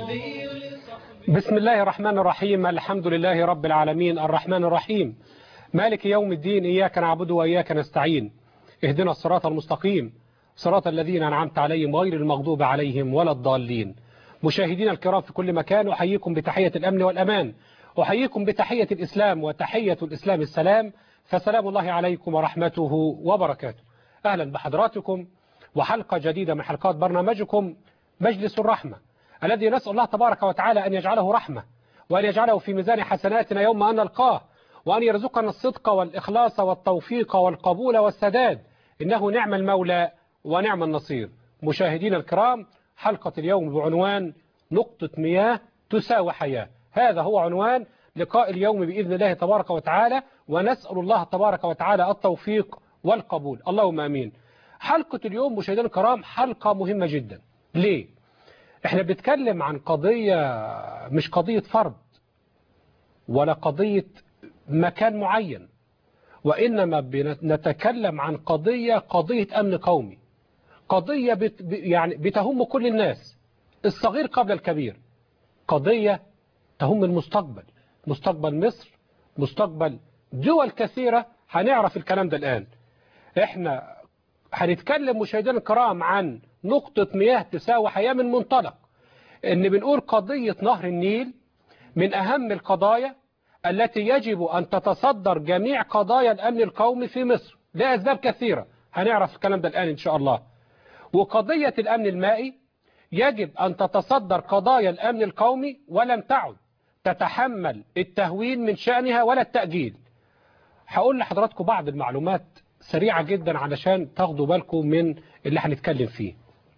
بسم الله الرحمن الرحيم الحمد لله رب العالمين الرحمن الرحيم مالك يوم الدين إياك نعبد وإياك نستعين اهدنا الصراط المستقيم صراط الذين أنعمت عليهم غير المغضوب عليهم ولا الضالين مشاهدينا الكرام في كل مكان أحييكم بتحية الأمن والأمان أحييكم بتحية الإسلام وتحية الإسلام السلام فسلام الله عليكم ورحمته وبركاته أهلا بحضراتكم وحلقة جديدة من حلقات برنامجكم مجلس الرحمة الذي نسأل الله تبارك وتعالى أن يجعله رحمة وأن يجعله في ميزان حسناتنا يوم أن نلقاه وأن يرزقنا الصدق والإخلاص والتوفيق والقبول والسداد إنه نعم المولى ونعم النصير مشاهدينا الكرام حلقة اليوم بعنوان نقطة مياه تساوي حياة هذا هو عنوان لقاء اليوم بإذن الله تبارك وتعالى ونسأل الله تبارك وتعالى التوفيق والقبول اللهم أمين حلقة اليوم مشاهدينا الكرام حلقة مهمة جدا ليه؟ احنا بنتكلم عن قضية مش قضية فرد ولا قضية مكان معين وإنما نتكلم عن قضية قضية أمن قومي قضية بت يعني بتهم كل الناس الصغير قبل الكبير قضية تهم المستقبل مستقبل مصر مستقبل دول كثيرة هنعرف الكلام ده الآن احنا هنتكلم مشاهدينا الكرام عن نقطة مياه تساوي حياة من منطلق ان بنقول قضية نهر النيل من اهم القضايا التي يجب ان تتصدر جميع قضايا الامن القومي في مصر لاسباب كثيرة هنعرف الكلام ده الان ان شاء الله وقضية الامن المائي يجب ان تتصدر قضايا الامن القومي ولم تعد تتحمل التهوين من شأنها ولا التأجيل هقول لحضراتكم بعض المعلومات سريعة جدا علشان تاخدوا بالكم من اللي هنتكلم فيه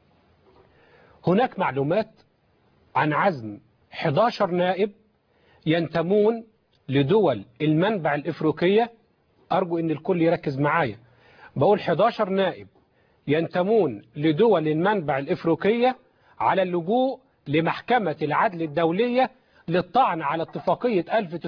هناك معلومات عن عزم 11 نائب ينتمون لدول المنبع الإفريقية أرجو أن الكل يركز معايا بقول 11 نائب ينتمون لدول المنبع الإفريقية على اللجوء لمحكمة العدل الدولية للطعن على اتفاقية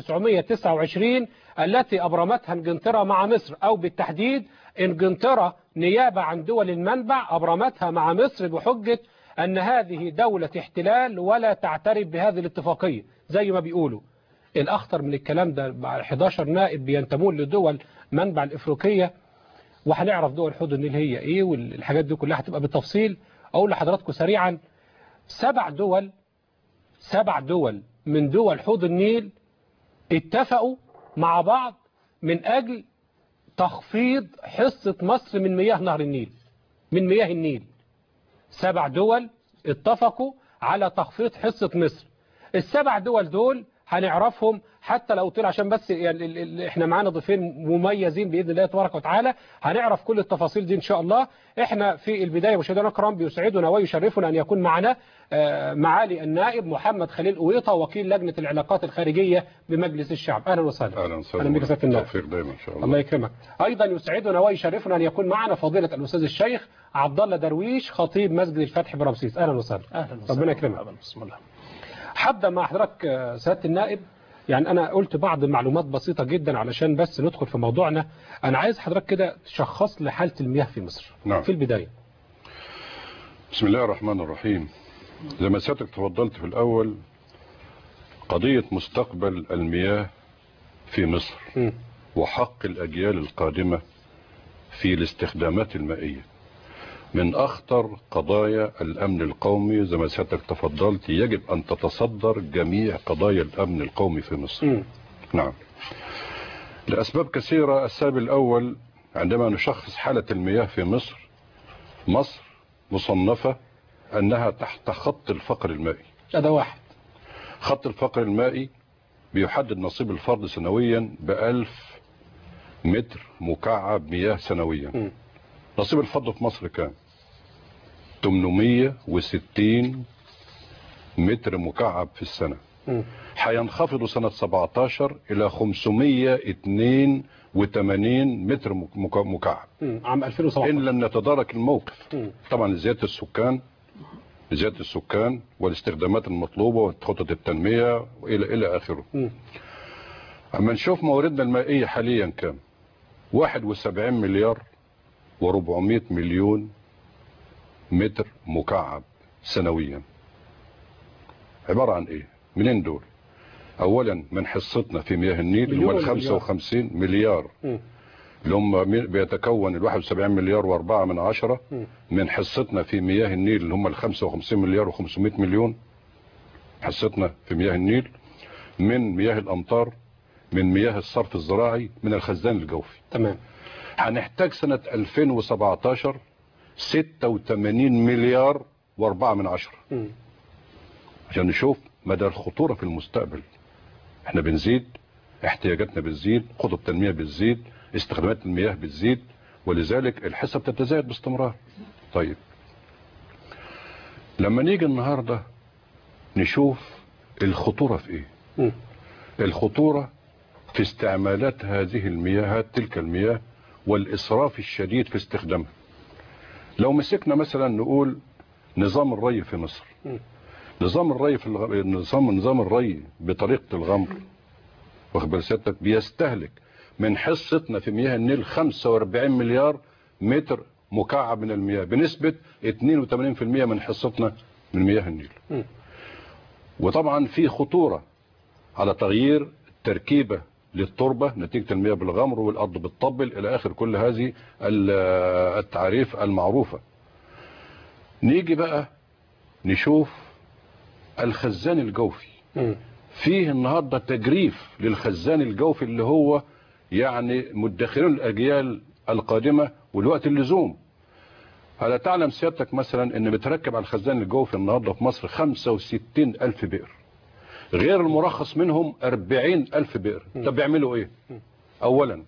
1929 التي أبرمتها انجلترا مع مصر أو بالتحديد انجلترا نيابة عن دول المنبع أبرمتها مع مصر بحجة أن هذه دولة احتلال ولا تعترف بهذه الاتفاقية زي ما بيقولوا الأخطر من الكلام ده 11 نائب بينتمون لدول منبع الإفريقية وهنعرف دول حدود النيل هي إيه والحاجات دي كلها هتبقى بالتفصيل أقول لحضراتكم سريعا سبع دول سبع دول من دول حوض النيل اتفقوا مع بعض من أجل تخفيض حصة مصر من مياه نهر النيل من مياه النيل سبع دول اتفقوا على تخفيض حصة مصر السبع دول دول هنعرفهم حتى لو طلع عشان بس يعني احنا معانا ضيفين مميزين باذن الله تبارك وتعالى هنعرف كل التفاصيل دي ان شاء الله احنا في البدايه مشاهدينا الكرام بيسعدنا ويشرفنا ان يكون معنا معالي النائب محمد خليل قويطه وكيل لجنه العلاقات الخارجيه بمجلس الشعب اهلا وسهلا اهلا وسهلا اهلا بك سياده النائب توفيق دايما ان شاء الله الله يكرمك ايضا يسعدنا ويشرفنا ان يكون معنا فضيله الاستاذ الشيخ عبد الله درويش خطيب مسجد الفتح برمسيس اهلا وسهلا اهلا وسهلا ربنا يكرمك بسم الله هبدا مع حضرتك سياده النائب يعني أنا قلت بعض المعلومات بسيطة جدا علشان بس ندخل في موضوعنا أنا عايز حضرتك كده تشخص لي حالة المياه في مصر نعم. في البداية بسم الله الرحمن الرحيم زي ما سيادتك تفضلت في الأول قضية مستقبل المياه في مصر م. وحق الأجيال القادمة في الاستخدامات المائية من أخطر قضايا الأمن القومي زي ما سيادتك تفضلت يجب أن تتصدر جميع قضايا الأمن القومي في مصر م. نعم لأسباب كثيرة السبب الأول عندما نشخص حالة المياه في مصر مصر مصنفة أنها تحت خط الفقر المائي هذا واحد خط الفقر المائي بيحدد نصيب الفرد سنويا بألف متر مكعب مياه سنويا م. نصيب الفرد في مصر كام 860 متر مكعب في السنة م. هينخفض سنة 17 إلى 582 متر مك- مكعب م. عام 2017 إن لم نتدارك الموقف م. طبعا زيادة السكان زيادة السكان والاستخدامات المطلوبة وخطط التنمية وإلى إلى آخره م. أما نشوف مواردنا المائية حاليا كام 71 مليار و400 مليون متر مكعب سنويا عبارة عن ايه منين دول اولا من حصتنا في مياه النيل اللي هو مليون ال 55 مليار مم. اللي هم مي- بيتكون ال 71 مليار و4 من عشرة مم. من حصتنا في مياه النيل اللي هم ال 55 مليار و500 مليون حصتنا في مياه النيل من مياه الامطار من مياه الصرف الزراعي من الخزان الجوفي تمام هنحتاج سنة 2017 86 مليار و4 من عشرة مم. عشان نشوف مدى الخطورة في المستقبل احنا بنزيد احتياجاتنا بتزيد خطط التنمية بتزيد استخدامات المياه بتزيد ولذلك الحصة بتتزايد باستمرار طيب لما نيجي النهاردة نشوف الخطورة في ايه مم. الخطورة في استعمالات هذه المياه تلك المياه والإسراف الشديد في استخدامها لو مسكنا مثلا نقول نظام الري في مصر مم. نظام الري في الغ... نظام نظام الري بطريقة الغمر واخد بال سيادتك بيستهلك من حصتنا في مياه النيل 45 مليار متر مكعب من المياه بنسبة 82% من حصتنا من مياه النيل مم. وطبعا في خطورة على تغيير تركيبة للتربة نتيجة المياه بالغمر والأرض بتطبل إلى آخر كل هذه ال- التعريف المعروفة نيجي بقى نشوف الخزان الجوفي مم. فيه النهاردة تجريف للخزان الجوفي اللي هو يعني مدخرين الأجيال القادمة والوقت اللزوم ألا تعلم سيادتك مثلا ان متركب على الخزان الجوفي النهاردة في مصر 65 ألف بئر غير المرخص منهم 40 ألف بئر طب بيعملوا ايه اولا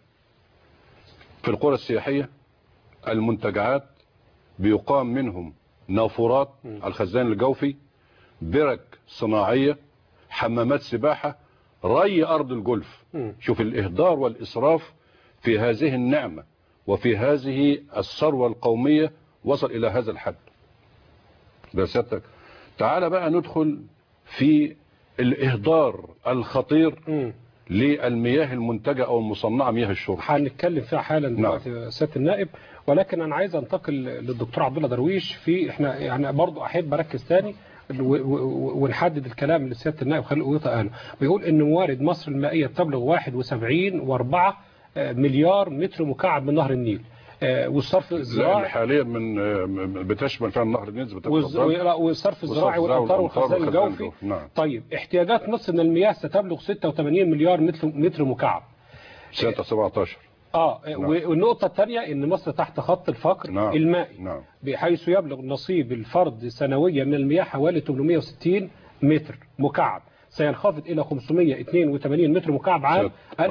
في القرى السياحية المنتجعات بيقام منهم نافورات على الخزان الجوفي برك صناعية حمامات سباحة ري أرض الجولف مم. شوف الإهدار والإسراف في هذه النعمة وفي هذه الثروة القومية وصل إلى هذا الحد ده سيادتك تعال بقى ندخل في الإهدار الخطير مم. للمياه المنتجة أو المصنعة مياه الشرب هنتكلم فيها حالا دلوقتي يا سياده النائب ولكن انا عايز انتقل للدكتور عبد الله درويش في احنا يعني برضو احب اركز تاني و- و- ونحدد الكلام اللي سياده النائب خليل قويطه قاله بيقول ان موارد مصر المائيه تبلغ 71 و4 مليار متر مكعب من نهر النيل آه، والصرف لا الزراعي حاليا من بتشمل فعلا نهر النيل زي ما والز- تفضلت. لا، والصرف الزراعي والصرف والامطار والأمطار والخزان والخزان الجوفي الجوفي، نعم. طيب احتياجات مصر من المياه ستبلغ 86 مليار متر متر مكعب سنة 17 اه والنقطة الثانية ان مصر تحت خط الفقر نعم. المائي نعم بحيث يبلغ نصيب الفرد سنويا من المياه حوالي 860 متر مكعب سينخفض الى 582 متر مكعب عام سنة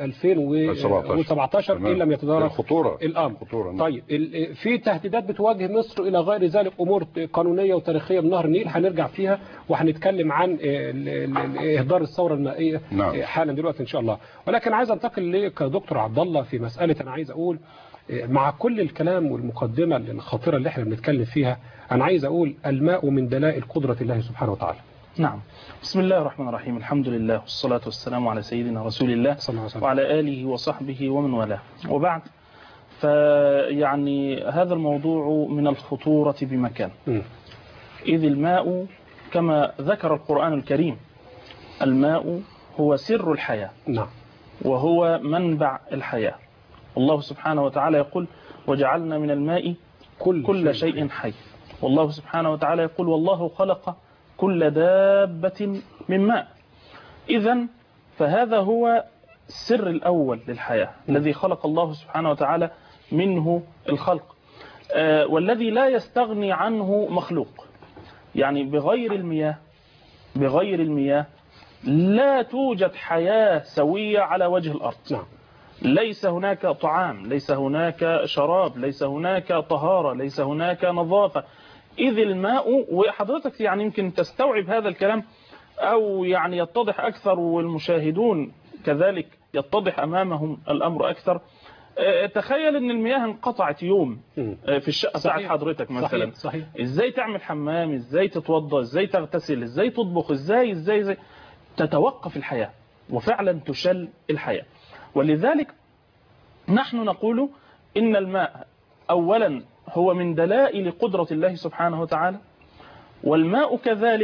2017 ان لم يتدارك الخطورة الامر الخطورة نعم. طيب ال- في تهديدات بتواجه مصر الى غير ذلك امور قانونيه وتاريخيه من نهر النيل هنرجع فيها وهنتكلم عن ال- ال- ال- اهدار الثوره المائيه نعم. حالا دلوقتي ان شاء الله ولكن عايز انتقل لك يا دكتور عبد الله في مساله انا عايز اقول مع كل الكلام والمقدمه الخطيره اللي احنا بنتكلم فيها انا عايز اقول الماء من دلائل قدره الله سبحانه وتعالى نعم بسم الله الرحمن الرحيم الحمد لله والصلاة والسلام على سيدنا رسول الله صلى الله عليه وسلم وعلى آله وصحبه ومن والاه وبعد فيعني هذا الموضوع من الخطورة بمكان مم. إذ الماء كما ذكر القرآن الكريم الماء هو سر الحياة نعم وهو منبع الحياة الله سبحانه وتعالى يقول وجعلنا من الماء كل, كل شيء حي والله سبحانه وتعالى يقول والله خلق كل دابة من ماء إذا فهذا هو السر الأول للحياة الذي خلق الله سبحانه وتعالى منه الخلق آه، والذي لا يستغني عنه مخلوق يعني بغير المياه بغير المياه لا توجد حياة سوية على وجه الأرض نعم ليس هناك طعام ليس هناك شراب ليس هناك طهارة ليس هناك نظافة إذ الماء وحضرتك يعني يمكن تستوعب هذا الكلام أو يعني يتضح أكثر والمشاهدون كذلك يتضح أمامهم الأمر أكثر آه، تخيل أن المياه انقطعت يوم مم. آه، في الشقة بتاعت صحيح. حضرتك مثلا صحيح صحيح ازاي تعمل حمام ازاي تتوضى ازاي تغتسل ازاي تطبخ ازاي ازاي, ازاي تتوقف الحياة وفعلا تشل الحياة ولذلك نحن نقول إن الماء أولا هو من دلائل قدرة الله سبحانه وتعالى والماء كذلك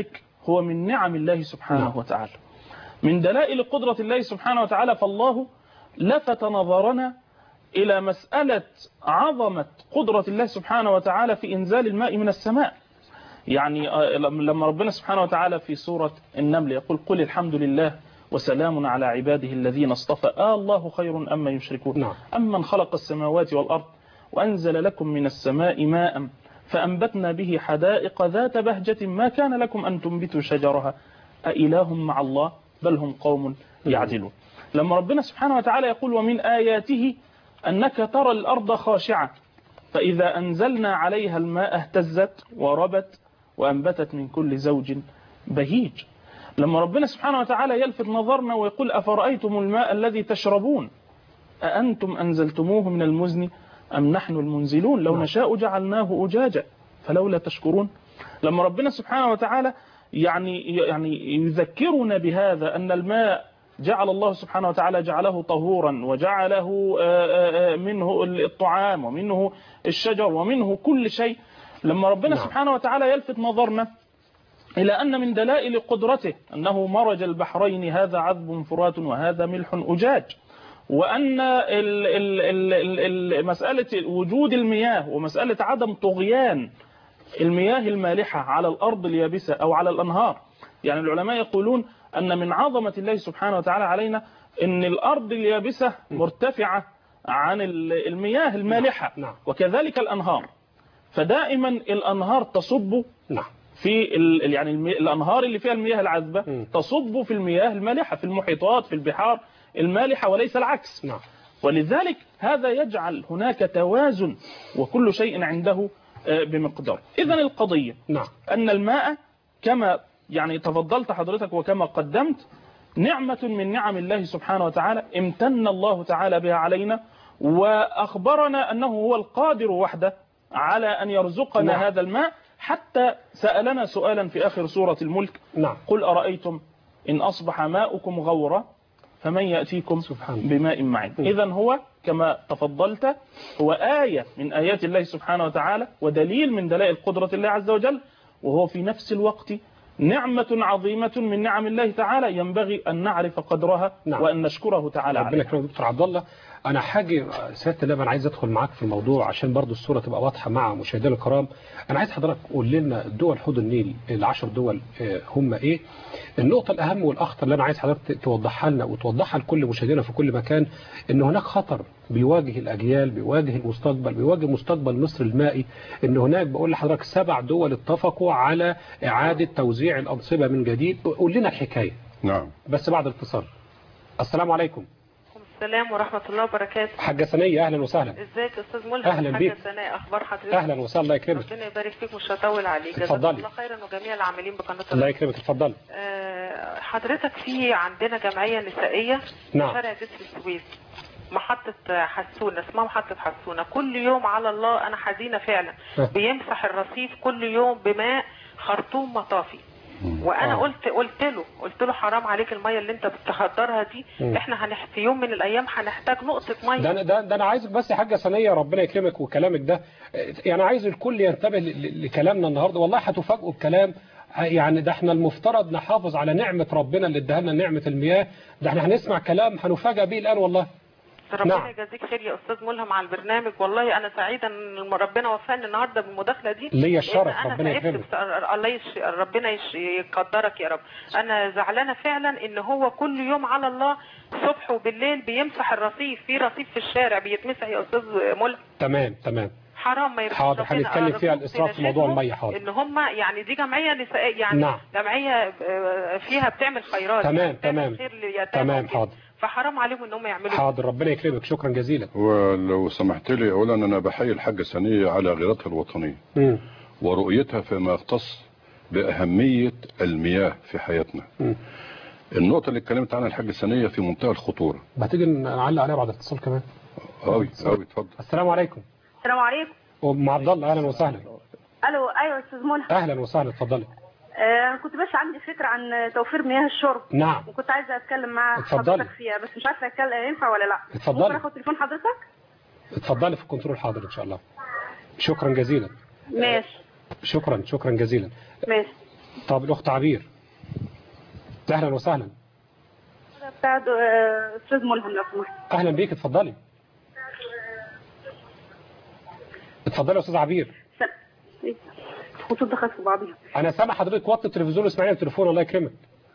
هو من نعم الله سبحانه نعم. وتعالى من دلائل قدرة الله سبحانه وتعالى فالله لفت نظرنا إلى مسألة عظمة قدرة الله سبحانه وتعالى في إنزال الماء من السماء يعني آه، لما ربنا سبحانه وتعالى في سورة النمل يقول قل الحمد لله وسلام على عباده الذين اصطفى آه الله خير أما يشركون نعم. أمن خلق السماوات والأرض وأنزل لكم من السماء ماء فأنبتنا به حدائق ذات بهجة ما كان لكم أن تنبتوا شجرها أإله مع الله بل هم قوم يعدلون لما ربنا سبحانه وتعالى يقول ومن آياته أنك ترى الأرض خاشعة فإذا أنزلنا عليها الماء اهتزت وربت وأنبتت من كل زوج بهيج لما ربنا سبحانه وتعالى يلفت نظرنا ويقول أفرأيتم الماء الذي تشربون أأنتم أنزلتموه من المزن أم نحن المنزلون لو نعم. نشاء جعلناه أجاجا فلولا تشكرون لما ربنا سبحانه وتعالى يعني يعني يذكرنا بهذا أن الماء جعل الله سبحانه وتعالى جعله طهورا وجعله آه، آه، آه، منه الطعام ومنه الشجر ومنه كل شيء لما ربنا نعم. سبحانه وتعالى يلفت نظرنا إلى أن من دلائل قدرته أنه مرج البحرين هذا عذب فرات وهذا ملح أجاج وأن ال ال ال ال ال مسألة وجود المياه ومسألة عدم طغيان المياه المالحة على الأرض اليابسة أو على الأنهار يعني العلماء يقولون أن من عظمة الله سبحانه وتعالى علينا أن الأرض اليابسة مرتفعة عن ال- المياه المالحة نعم. وكذلك الأنهار فدائما الأنهار تصب نعم في ال يعني المي... الانهار اللي فيها المياه العذبه مم. تصب في المياه المالحه في المحيطات في البحار المالحه وليس العكس نعم ولذلك هذا يجعل هناك توازن وكل شيء عنده آه، بمقدار اذا القضيه نعم ان الماء كما يعني تفضلت حضرتك وكما قدمت نعمة من نعم الله سبحانه وتعالى امتن الله تعالى بها علينا وأخبرنا أنه هو القادر وحده على أن يرزقنا نعم. هذا الماء حتى سألنا سؤالا في آخر سورة الملك نعم قل أرأيتم إن أصبح ماؤكم غورا فمن يأتيكم سبحان بماء معين م. إذا هو كما تفضلت هو آية من آيات الله سبحانه وتعالى ودليل من دلائل قدرة الله عز وجل وهو في نفس الوقت نعمة عظيمة من نعم الله تعالى ينبغي أن نعرف قدرها نعم. وأن نشكره تعالى ربنا عليه يكرمك دكتور عبد الله انا حاجه سياده النائب انا عايز ادخل معاك في الموضوع عشان برضو الصوره تبقى واضحه مع مشاهدينا الكرام انا عايز حضرتك تقول لنا دول حوض النيل العشر دول آه، هم ايه النقطه الاهم والاخطر اللي انا عايز حضرتك توضحها لنا وتوضحها لكل مشاهدينا في كل مكان ان هناك خطر بيواجه الاجيال بيواجه المستقبل بيواجه مستقبل مصر المائي ان هناك بقول لحضرتك سبع دول اتفقوا على اعاده توزيع الانصبه من جديد قول لنا الحكايه نعم بس بعد الاتصال السلام عليكم السلام ورحمة الله وبركاته حاجة سنية أهلا وسهلا ازيك يا استاذ ملهم أهلا حاجة بيك. سناء اخبار حضرتك أهلا وسهلا الله يكرمك ربنا يبارك فيك مش هطول عليك جزاك اتفضلي. الله خيرا وجميع العاملين بقناة الله الله يكرمك اتفضل آه، حضرتك في عندنا جمعية نسائية في نعم. شارع جسر السويس محطة حسونة اسمها محطة حسونة كل يوم على الله أنا حزينة فعلا ها. بيمسح الرصيف كل يوم بماء خرطوم مطافي وانا آه. قلت قلت له قلت له حرام عليك الميه اللي انت بتحضرها دي مم. احنا هنح في يوم من الايام هنحتاج نقطه ميه ده أنا ده, ده أنا عايزك بس يا حاجة سنية ربنا يكرمك وكلامك ده يعني عايز الكل ينتبه ل- ل- لكلامنا النهاردة والله هتفاجئوا بكلام يعني ده احنا المفترض نحافظ على نعمة ربنا اللي اداها لنا نعمة المياه ده احنا هنسمع كلام هنفاجئ بيه الآن والله ربنا نعم. يجازيك خير يا استاذ ملهم على البرنامج والله انا سعيده ان ربنا وفاني النهارده بالمداخله دي ليا الشرف، لأن أنا ربنا تعبت يكرمك. بس- الله يش... ربنا يش... يقدرك يا رب انا زعلانه فعلا ان هو كل يوم على الله صبح وبالليل بيمسح الرصيف في رصيف في الشارع بيتمسح يا استاذ ملهم تمام تمام حرام ما يرضيش حاضر، ربنا. هنتكلم أنا فيها رجوت الإسراف في موضوع نشيدهم المية، حاضر. ان هم يعني دي جمعيه نسائيه يعني نعم. جمعيه آه، فيها بتعمل خيرات تمام، يعني بتعمل تمام. خير لليتامى تمام، وكده. حاضر. فحرام عليهم ان هم يعملوا حاضر ربنا يكرمك شكرا جزيلا ولو سمحت لي اولا انا بحيي الحاجه سنيه على غيرتها الوطنيه مم. ورؤيتها فيما يختص باهميه المياه في حياتنا مم. النقطه اللي اتكلمت عنها الحاجه سنيه في منتهى الخطوره ما تيجي نعلق عليها بعد الاتصال كمان قوي قوي اتفضل السلام عليكم السلام عليكم ام عبد الله اهلا وسهلا الو ايوه استاذ ملهم اهلا وسهلا اتفضلي آه كنت بس عندي فكره عن توفير مياه الشرب نعم وكنت عايزه اتكلم مع اتفضلي. حضرتك فيها بس مش عارفه اتكلم ينفع ولا لا اتفضلي. ممكن اخد تليفون حضرتك اتفضلي في الكنترول حاضر ان شاء الله شكرا جزيلا ماشي شكرا شكرا جزيلا ماشي طب الاخت عبير اهلا وسهلا بتاع دو- آه، استاذ ملهم لو سمحت اهلا بيك اتفضلي اتفضلي يا استاذ عبير س- إيه؟ خطوط دخلت في بعضها انا سامع حضرتك وطي التلفزيون واسمعيني التليفون الله يكرمك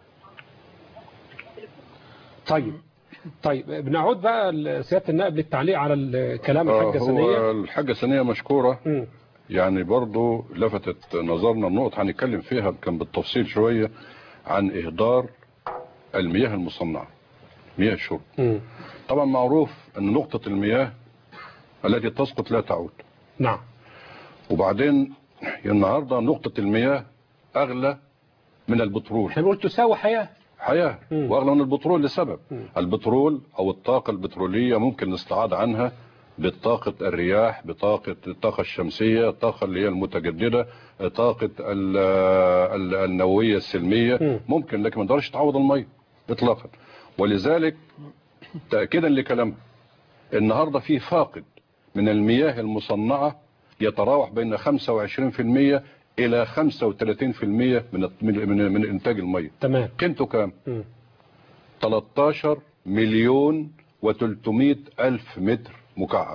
طيب طيب بنعود بقى لسياده النائب للتعليق على الكلام آه، الحاجه هو سنيه الحاجة سنية مشكورة مم. يعني برضو لفتت نظرنا النقطة هنتكلم فيها كان بالتفصيل شوية عن إهدار المياه المصنعة مياه الشرب مم. طبعا معروف أن نقطة المياه التي تسقط لا تعود نعم وبعدين النهاردة نقطة المياه أغلى من البترول احنا بنقول تساوي حياه حياة مم. واغلى من البترول لسبب مم. البترول او الطاقة البترولية ممكن الاستعاضة عنها بطاقة الرياح بطاقة الطاقة الشمسية الطاقة اللي هي المتجددة طاقة ال- ال- النووية السلمية مم. ممكن لكن ما تقدرش تعوض المية اطلاقا ولذلك تأكيدا لكلامها النهاردة في فاقد من المياه المصنعة يتراوح بين 25% إلى 35% من من من, من إنتاج المية تمام قيمته كام؟ مم. 13 مليون و300 ألف متر مكعب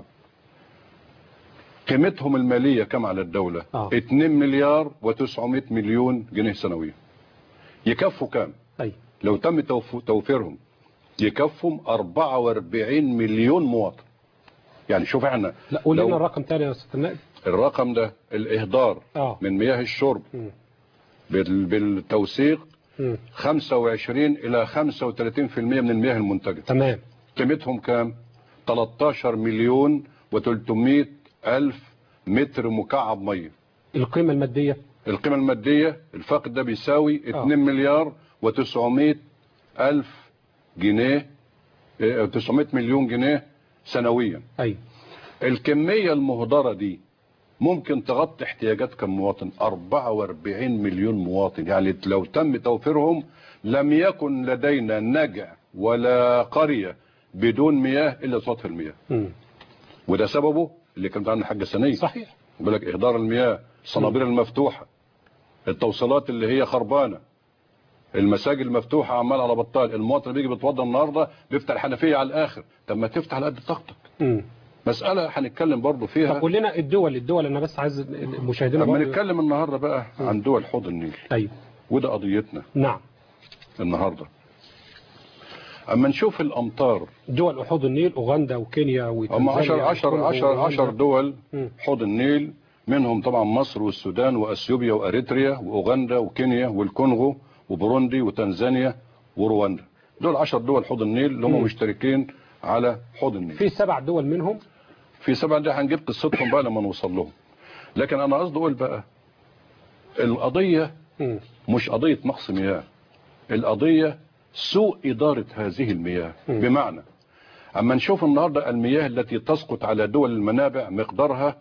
قيمتهم المالية كم على الدولة؟ آه. 2 مليار و900 مليون جنيه سنويا يكفوا كام؟ طيب لو تم توف- توفيرهم يكفهم 44 مليون مواطن يعني شوف احنا لا قول لو لنا الرقم تاني يا استاذ النائب الرقم ده الاهدار اه من مياه الشرب مم. بال- بالتوثيق مم. 25 الى 35% من المياه المنتجه تمام قيمتهم كام 13 مليون و300 الف متر مكعب ميه القيمه الماديه القيمه الماديه الفاقد ده بيساوي آه. 2 مليار و900 الف جنيه آه، 900 مليون جنيه سنويا ايوه الكميه المهدره دي ممكن تغطي احتياجات كم مواطن 44 مليون مواطن يعني لو تم توفيرهم لم يكن لدينا نجع ولا قرية بدون مياه إلا سطح المياه مم. وده سببه اللي كانت عنه حاجة سنية صحيح بيقول لك إهدار المياه الصنابير المفتوحة التوصيلات اللي هي خربانة المساجد المفتوحة عمال على بطال المواطن اللي بيجي بيتوضى النهاردة بيفتح الحنفية على الآخر طب ما تفتح على قد طاقتك مم. مسألة هنتكلم برضو فيها طب قول لنا الدول الدول انا بس عايز المشاهدين لما برضه- نتكلم النهاردة بقى عن دول حوض النيل ايوه وده قضيتنا نعم النهاردة اما نشوف الامطار دول احوض النيل اوغندا وكينيا هم وتنزانيا 10 10 والكونغو 10 10 وأوغندا. دول مم. حوض النيل منهم طبعا مصر والسودان واثيوبيا واريتريا واوغندا وكينيا والكونغو وبوروندي وتنزانيا ورواندا دول 10 دول حوض النيل اللي مم. هم مشتركين على حوض النيل في سبع دول منهم في سبعة ده هنجيب قصتهم بقى لما نوصل لهم لكن انا قصدي اقول بقى القضية مم. مش قضية نقص مياه القضية سوء إدارة هذه المياه مم. بمعنى أما نشوف النهاردة المياه التي تسقط على دول المنابع مقدارها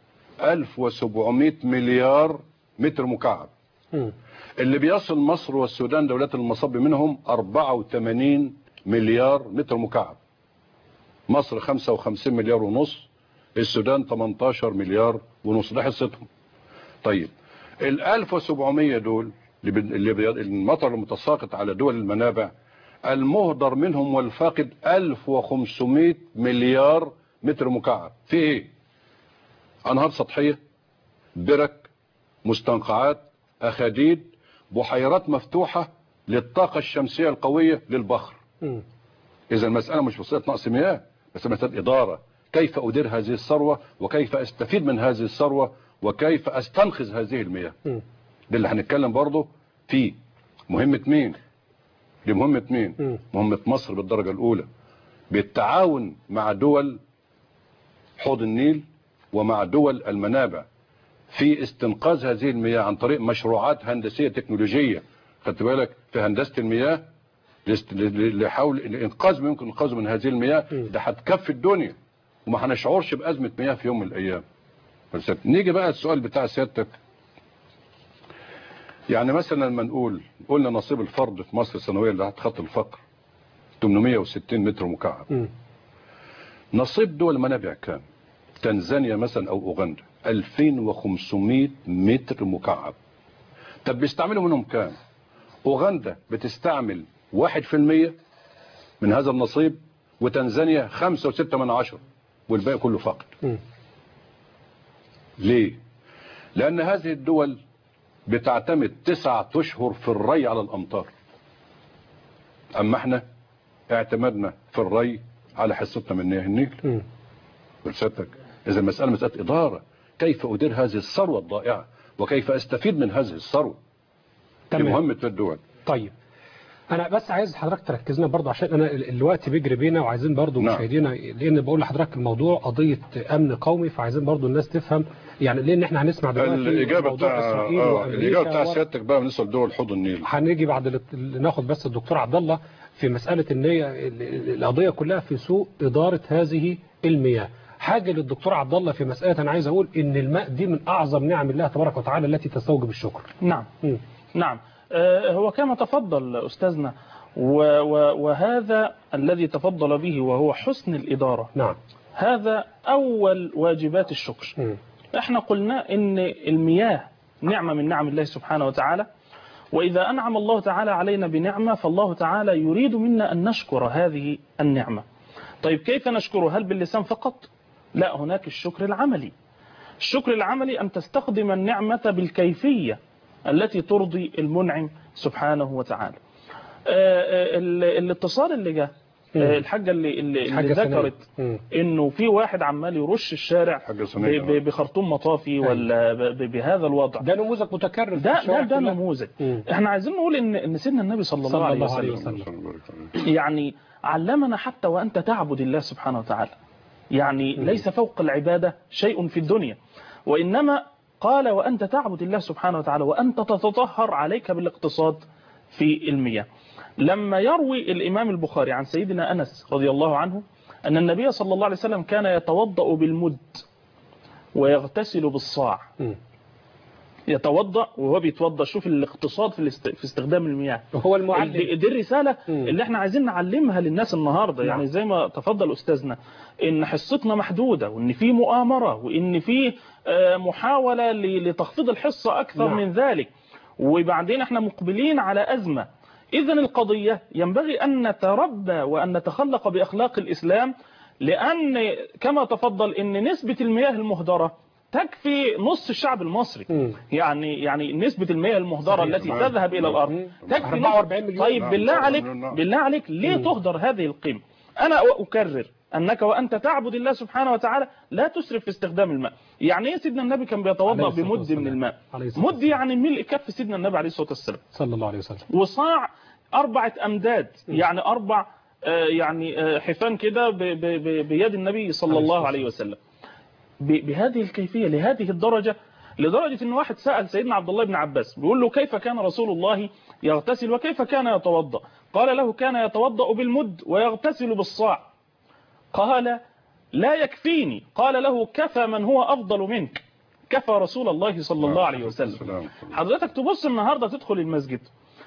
1700 مليار متر مكعب مم. اللي بيصل مصر والسودان دولات المصب منهم 84 مليار متر مكعب مصر 55 مليار ونص السودان 18 مليار ونص ده حصتهم طيب ال 1700 دول اللي بي- اللي بي- المطر المتساقط على دول المنابع المهدر منهم والفاقد 1500 مليار متر مكعب في ايه انهار سطحيه برك مستنقعات اخاديد بحيرات مفتوحه للطاقه الشمسيه القويه للبخر مم. اذا المساله مش مساله نقص مياه بس مساله اداره كيف ادير هذه الثروه وكيف استفيد من هذه الثروه وكيف استنقذ هذه المياه مم. ده اللي هنتكلم برضه فيه مهمه مين دي مهمه مين مم. مهمه مصر بالدرجه الاولى بالتعاون مع دول حوض النيل ومع دول المنابع في استنقاذ هذه المياه عن طريق مشروعات هندسيه تكنولوجيه خدت بالك في هندسه المياه لست- ل- لحول الانقاذ ما يمكن انقاذه من هذه المياه م. ده هتكفي الدنيا وما هنشعرش بازمه مياه في يوم من الايام بس نيجي بقى السؤال بتاع سيادتك يعني مثلا لما نقول قلنا نصيب الفرد في مصر سنويا اللي تحت خط الفقر 860 متر مكعب مم. نصيب دول المنابع كام تنزانيا مثلا او اوغندا 2500 متر مكعب طب بيستعملوا منهم كام أوغندا بتستعمل واحد في المية من هذا النصيب وتنزانيا خمسة وستة من عشرة والباقي كله فقد مم. ليه لأن هذه الدول بتعتمد تسعة أشهر في الري على الأمطار أما احنا اعتمدنا في الري على حصتنا من مياه النيل مم. ورسالتك إذا المسألة مسألة إدارة كيف أدير هذه الثروة الضائعة وكيف أستفيد من هذه الثروة دي تمام. مهمة الدول طيب انا بس عايز حضرتك تركزنا برضه عشان انا ال- الوقت بيجري بينا وعايزين برضه نعم. مشاهدينا لان بقول لحضرتك الموضوع قضيه امن قومي فعايزين برضه الناس تفهم يعني لان احنا هنسمع دلوقتي الإجابة موضوع بتاع اسرائيل آه وامريكا الإجابة بتاع و- سيادتك بقى بالنسبة لدول حوض النيل هنيجي بعد ال- ناخد بس الدكتور عبد الله في مساله ان هي ال- ال- القضيه كلها في سوء اداره هذه المياه حاجه للدكتور عبد الله في مساله انا عايز اقول ان الماء دي من اعظم نعم الله تبارك وتعالى التي تستوجب الشكر نعم مم. نعم آه، هو كما تفضل أستاذنا و- و- وهذا الذي تفضل به وهو حسن الإدارة نعم هذا أول واجبات الشكر مم. احنا قلنا ان المياه نعمة من نعم الله سبحانه وتعالى وإذا أنعم الله تعالى علينا بنعمة فالله تعالى يريد منا أن نشكر هذه النعمة طيب كيف نشكره هل باللسان فقط لا هناك الشكر العملي الشكر العملي أن تستخدم النعمة بالكيفية التي ترضي المنعم سبحانه وتعالى آه، آه، ال- الاتصال اللي جاء مم. آه، الحاجة اللي, اللي, اللي حاجة ثانية. ذكرت مم. انه في واحد عمال يرش الشارع حاجة ب- صينية ب- بخرطوم مطافي ولا ب- ب- بهذا الوضع ده نموذج متكرر في ده ده الشوارع ده كلها. نموذج مم. احنا عايزين نقول ان ان سيدنا النبي صلى الله صلى عليه الله عليه وسلم وسلم. يعني علمنا حتى وانت تعبد الله سبحانه وتعالى يعني ليس فوق العباده شيء في الدنيا وانما قال وانت تعبد الله سبحانه وتعالى وانت تتطهر عليك بالاقتصاد في المياه لما يروي الامام البخاري عن سيدنا انس رضي الله عنه ان النبي صلى الله عليه وسلم كان يتوضا بالمد ويغتسل بالصاع مم. يتوضا وهو بيتوضا شوف الاقتصاد في الاست- في استخدام المياه هو المعلم دي, دي الرساله مم. اللي احنا عايزين نعلمها للناس النهارده نعم. يعني زي ما تفضل استاذنا ان حصتنا محدوده وان في مؤامره وان في آه، محاوله ل- لتخفيض الحصه اكثر نعم. من ذلك وبعدين احنا مقبلين على ازمه اذا القضيه ينبغي ان نتربى وان نتخلق باخلاق الاسلام لان كما تفضل ان نسبه المياه المهدره تكفي نص الشعب المصري مم. يعني يعني نسبه المياه المهدره صحيح. التي نعم. تذهب الى نعم. الارض مم. تكفي 44 نص- مليون. طيب نعم. بالله نعم. عليك نعم. بالله عليك ليه مم. تهدر هذه القيمه انا اكرر انك وانت تعبد الله سبحانه وتعالى لا تسرف في استخدام الماء يعني ايه سيدنا النبي كان عليه بيتوضا الصلاة بمد والسلام. من الماء عليه الصلاة مد يعني ملء كف سيدنا النبي عليه الصلاه والسلام صلى الله عليه وسلم وصاع أربعة أمداد يعني أربع آه، يعني آه، حفان كده ب- ب- ب- بيد النبي صلى عليه الله الصلاة عليه وسلم ب- بهذه الكيفية لهذه الدرجة لدرجة أن واحد سأل سيدنا عبد الله بن عباس بيقول له كيف كان رسول الله يغتسل وكيف كان يتوضأ قال له كان يتوضأ بالمد ويغتسل بالصاع قال لا يكفيني قال له كفى من هو أفضل منك كفى رسول الله صلى الله عليه وسلم حضرتك تبص النهاردة تدخل المسجد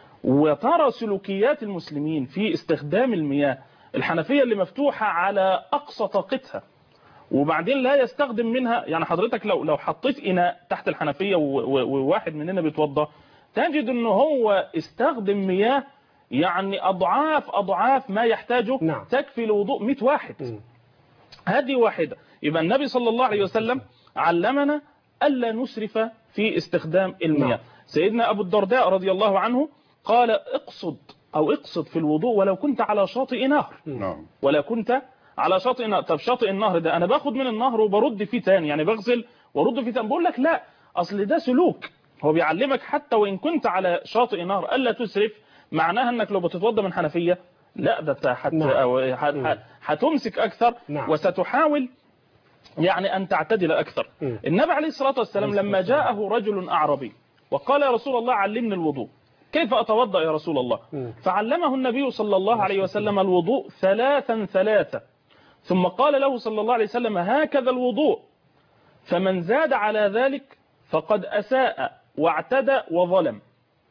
وترى سلوكيات المسلمين في استخدام المياه الحنفية اللي مفتوحة على أقصى طاقتها وبعدين لا يستخدم منها يعني حضرتك لو لو حطيت إناء تحت الحنفية و- و- وواحد مننا بيتوضى تجد ان هو استخدم مياه يعني أضعاف أضعاف ما يحتاجه نعم. تكفي لوضوء 100 واحد مم. هذه واحدة يبقى النبي صلى الله عليه وسلم علمنا ألا نسرف في استخدام المياه نعم. سيدنا أبو الدرداء رضي الله عنه قال اقصد أو اقصد في الوضوء ولو كنت على شاطئ نهر نعم ولا كنت على شاطئ النهر طب شاطئ النهر ده أنا باخد من النهر وبرد فيه تاني يعني بغسل وارد فيه تاني بقول لك لا أصل ده سلوك هو بيعلمك حتى وإن كنت على شاطئ نهر ألا تسرف معناها أنك لو بتتوضى من حنفية لا ده أنت هت- نعم. أو هت- هت- هتمسك أكثر نعم. وستحاول يعني أن تعتدل أكثر مم. النبي عليه الصلاة والسلام عليه لما الصلاة جاءه رجل أعربي وقال يا رسول الله علمني الوضوء كيف أتوضأ يا رسول الله مم. فعلمه النبي صلى الله عليه وسلم الوضوء ثلاثا ثلاثة ثم قال له صلى الله عليه وسلم هكذا الوضوء فمن زاد على ذلك فقد أساء واعتدى وظلم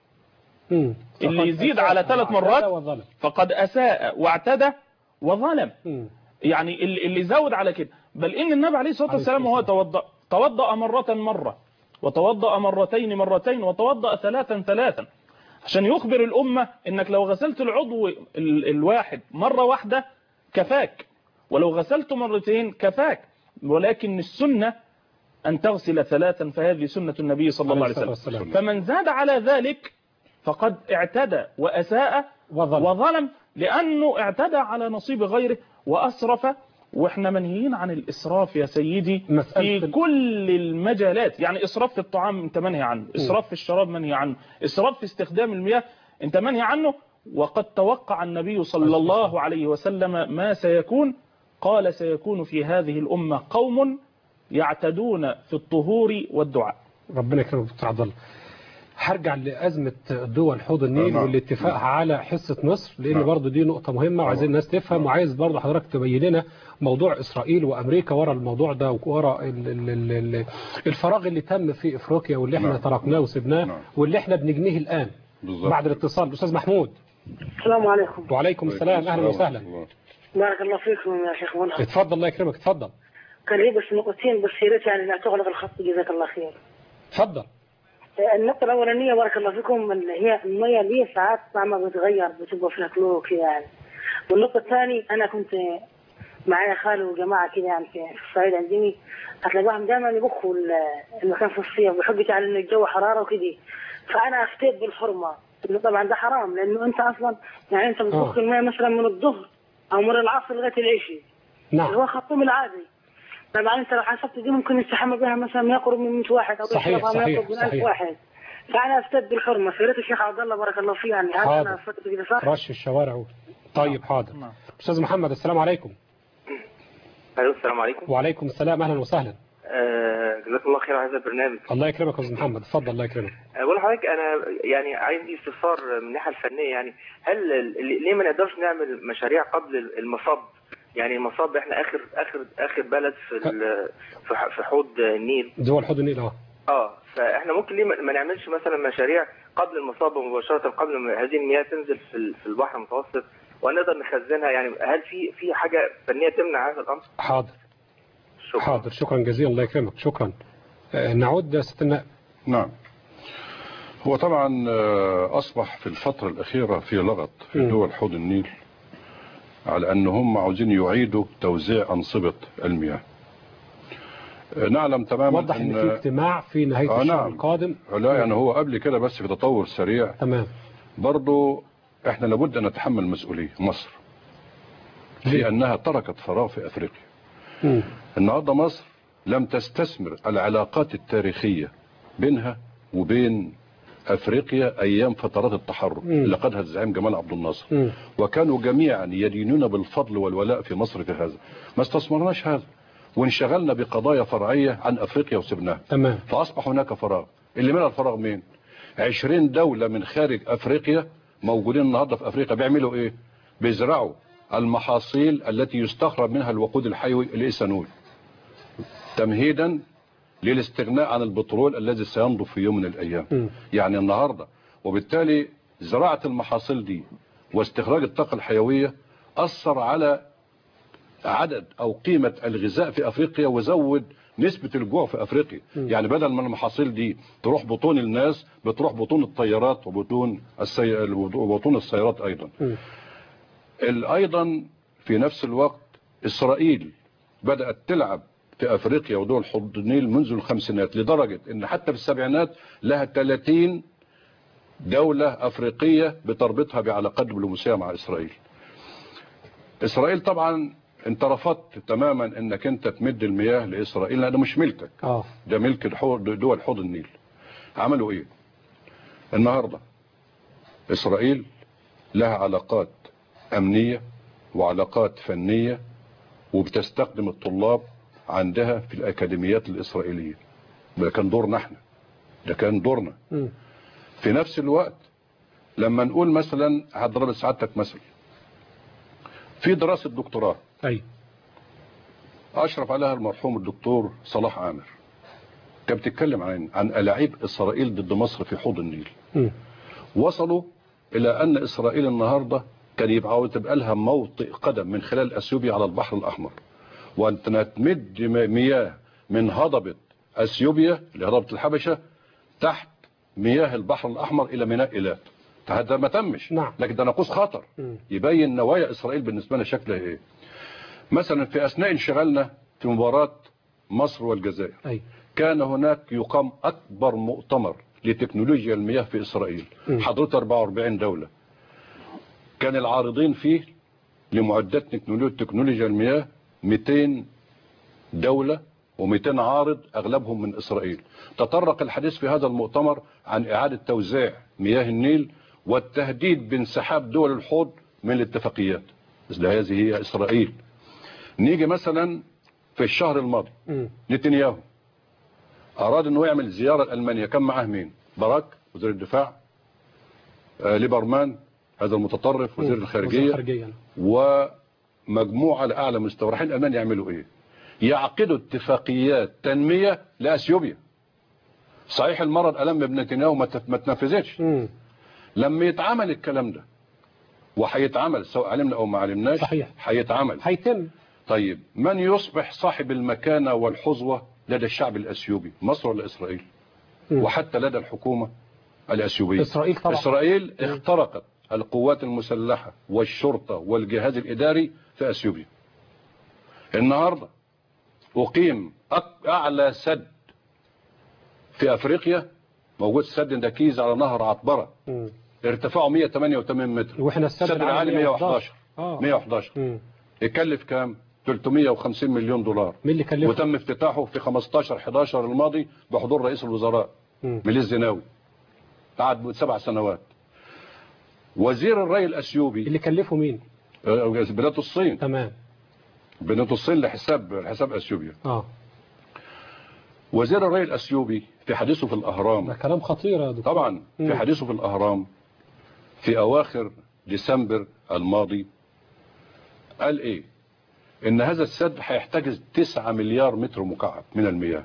مم. اللي فقد يزيد أساء على ثلاث واعتدى مرات وظلم. فقد أساء واعتدى وظلم مم. يعني اللي اللي زود على كده بل ان النبي عليه الصلاه عليه والسلام وهو الصلاة توضا توضا مره مره وتوضا مرتين مرتين وتوضا ثلاثا ثلاثا عشان يخبر الأمة إنك لو غسلت العضو ال- الواحد مرة واحدة كفاك ولو غسلت مرتين كفاك ولكن السنة أن تغسل ثلاثا فهذه سنة النبي صلى الله عليه عليه وسلم الصلاة فمن زاد على ذلك فقد اعتدى وأساء وظلم. وظلم لأنه اعتدى على نصيب غيره وأسرف واحنا منهيين عن الإسراف يا سيدي مسألة في ال- كل المجالات يعني إسراف في الطعام أنت منهي عنه إسراف في الشراب منهي عنه إسراف في استخدام المياه أنت منهي عنه وقد توقع النبي صلى الله عليه وسلم ما سيكون قال سيكون في هذه الأمة قوم يعتدون في الطهور والدعاء ربنا يكرمك دكتور عبد الله هرجع لأزمة دول حوض النيل نعم. والاتفاق على حصة مصر لأن نعم. برضو دي نقطة مهمة وعايزين الناس تفهم وعايز برضو حضرتك تبين لنا موضوع إسرائيل وأمريكا ورا الموضوع ده وورا ال- ال- ال- ال- الفراغ اللي تم في إفريقيا واللي احنا نعم. تركناه وسبناه نعم. واللي احنا بنجنيه الآن بالظبط بعد الاتصال الأستاذ محمود السلام عليكم وعليكم السلام أهلا وسهلا بارك الله فيكم يا شيخ منى اتفضل الله يكرمك اتفضل كان لي بس نقطتين بس يا ريت يعني لا تغلق الخط جزاك الله خير اتفضل النقطة الأولانية بارك الله فيكم اللي هي المية دي ساعات طعمها بتغير بتبقى فيها كلور كذا يعني والنقطة الثانية أنا كنت معايا خالي وجماعة كذا يعني في في الصعيد عندي هتلاقيهم دائما يبخوا ال- المكان في الصيف بحجة على إن الجو حرارة وكذا فأنا أفتيت بالحرمة إنه طبعا ده حرام لأنه أنت أصلا يعني أنت بتبخ آه. المية مثلا من الظهر أو من العصر لغاية العشاء اللي نعم هو خطهم العادي طبعا انت لو حسبت دي ممكن يستحمى بها مثلا ما يقرب من 100 واحد او صحيح، يشربها ما صحيح، يقرب من 1000 صحيح. واحد فانا افتد بالحرمه فيريت الشيخ عبد الله بارك الله فيه يعني هذا حاضر. انا افتدت كده صح؟ رش الشوارع و- طيب حاضر نعم. أستاذ محمد السلام عليكم الو السلام عليكم وعليكم السلام أهلا وسهلا آه، جزاك الله خير على هذا البرنامج الله يكرمك يا أستاذ محمد اتفضل الله يكرمك آه، بقول لحضرتك انا يعني عندي استفسار من الناحيه الفنيه يعني هل ال- ليه ما نقدرش نعمل مشاريع قبل المصب يعني المصب احنا اخر اخر اخر بلد في ال- في ح- في حوض النيل دول حوض النيل اه اه فاحنا ممكن ليه ما ما نعملش مثلا مشاريع قبل المصاب مباشره قبل ما هذه المياه تنزل في ال- في البحر المتوسط ونقدر نخزنها يعني هل في في حاجه فنيه تمنع هذا الامر؟ حاضر شكرا حاضر شكرا جزيلا الله يكرمك شكرا آه، نعود يا ست النائب نعم هو طبعا آه، أصبح في الفترة الأخيرة في لغط في مم. دول حوض النيل على أن هم عاوزين يعيدوا توزيع أنصبة المياه آه، نعلم تماما وضح ان في أن اجتماع في نهاية آه، الشهر نعم. القادم لا يعني هو قبل كده بس في تطور سريع تمام برضو احنا لابد أن نتحمل مسؤولية مصر في أنها تركت فراغ في أفريقيا مم. النهارده مصر لم تستثمر العلاقات التاريخية بينها وبين افريقيا ايام فترات التحرر مم. اللي قادها الزعيم جمال عبد الناصر مم. وكانوا جميعا يدينون بالفضل والولاء في مصر في هذا ما استثمرناش هذا وانشغلنا بقضايا فرعية عن افريقيا وسبناها تمام فاصبح هناك فراغ اللي منها الفراغ مين عشرين دولة من خارج افريقيا موجودين النهاردة في افريقيا بيعملوا ايه بيزرعوا المحاصيل التي يستخرج منها الوقود الحيوي الايثانول تمهيدا للاستغناء عن البترول الذي سينضب في يوم من الايام مم. يعني النهاردة وبالتالي زراعة المحاصيل دي واستخراج الطاقة الحيوية أثر على عدد أو قيمة الغذاء في أفريقيا وزود نسبة الجوع في أفريقيا يعني بدل ما المحاصيل دي تروح بطون الناس بتروح بطون الطيارات وبطون السي... وبطون السيارات أيضا مم. ال- أيضا في نفس الوقت إسرائيل بدأت تلعب في أفريقيا ودول حوض النيل منذ الخمسينات لدرجة أن حتى في السبعينات لها 30 دولة أفريقية بتربطها بعلاقات دبلوماسية مع إسرائيل إسرائيل طبعا انت رفضت تماما انك انت تمد المياه لإسرائيل لأنه مش ملكك اه ده ملك الحوض دول حوض النيل عملوا ايه النهاردة اسرائيل لها علاقات امنية وعلاقات فنية وبتستخدم الطلاب عندها في الاكاديميات الاسرائيلية ده كان دورنا احنا ده كان دورنا مم. في نفس الوقت لما نقول مثلا هضرب سعادتك مثل في دراسة دكتوراه ايوه أشرف عليها المرحوم الدكتور صلاح عامر كانت بتتكلم عن عن ألاعيب إسرائيل ضد مصر في حوض النيل مم. وصلوا إلى أن إسرائيل النهاردة كان يبقى تبقى لها موطئ قدم من خلال أثيوبيا على البحر الأحمر وأن تمد م- مياه من هضبة أثيوبيا لهضبة الحبشة تحت مياه البحر الأحمر إلى ميناء إيلات هذا ما تمش نعم. لكن ده ناقوس خطر مم. يبين نوايا اسرائيل بالنسبه لنا شكلها ايه مثلا في اثناء انشغالنا في مباراه مصر والجزائر أي كان هناك يقام اكبر مؤتمر لتكنولوجيا المياه في اسرائيل مم. حضرت 44 دوله كان العارضين فيه لمعدات تكنولو- تكنولوجيا المياه 200 دولة و200 عارض أغلبهم من إسرائيل تطرق الحديث في هذا المؤتمر عن إعادة توزيع مياه النيل والتهديد بانسحاب دول الحوض من الاتفاقيات مثل هذه هي إسرائيل نيجي مثلا في الشهر الماضي مم. نتنياهو أراد أنه يعمل زيارة لألمانيا كان معاه مين باراك وزير الدفاع آه ليبرمان هذا المتطرف وزير مم. الخارجية الخارجية ومجموعة على أعلى مستوى رايحين ألمانيا يعملوا إيه يعقدوا اتفاقيات تنمية لأثيوبيا صحيح المرض ألم ابن نتنياهو ما تف- ما تنفذتش مم. لما يتعمل الكلام ده وهيتعمل سواء علمنا أو ما علمناش صحيح. هيتعمل هيتم طيب من يصبح صاحب المكانة والحظوة لدى الشعب الأثيوبي مصر ولا إسرائيل مم. وحتى لدى الحكومة الأثيوبية إسرائيل طبعا إسرائيل اخترقت القوات المسلحة والشرطة والجهاز الإداري في أثيوبيا النهاردة أقيم أك- أعلى سد في أفريقيا موجود سد دكيز على نهر عطبرة مم. ارتفاعه 188 متر واحنا السد السد العالي 111 اه 111 مم. يكلف كام 350 مليون دولار مين اللي كلفه؟ وتم افتتاحه في 15 11 الماضي بحضور رئيس الوزراء مم. ميليس زيناوي قعد سبع سنوات وزير الري الاثيوبي اللي كلفه مين؟ آه، بنات الصين تمام بنات الصين لحساب لحساب اثيوبيا اه وزير الري الاثيوبي في حديثه في ده الاهرام كلام خطير يا دكتور طبعا في مم. حديثه في الاهرام في اواخر ديسمبر الماضي قال ايه ان هذا السد هيحتجز 9 مليار متر مكعب من المياه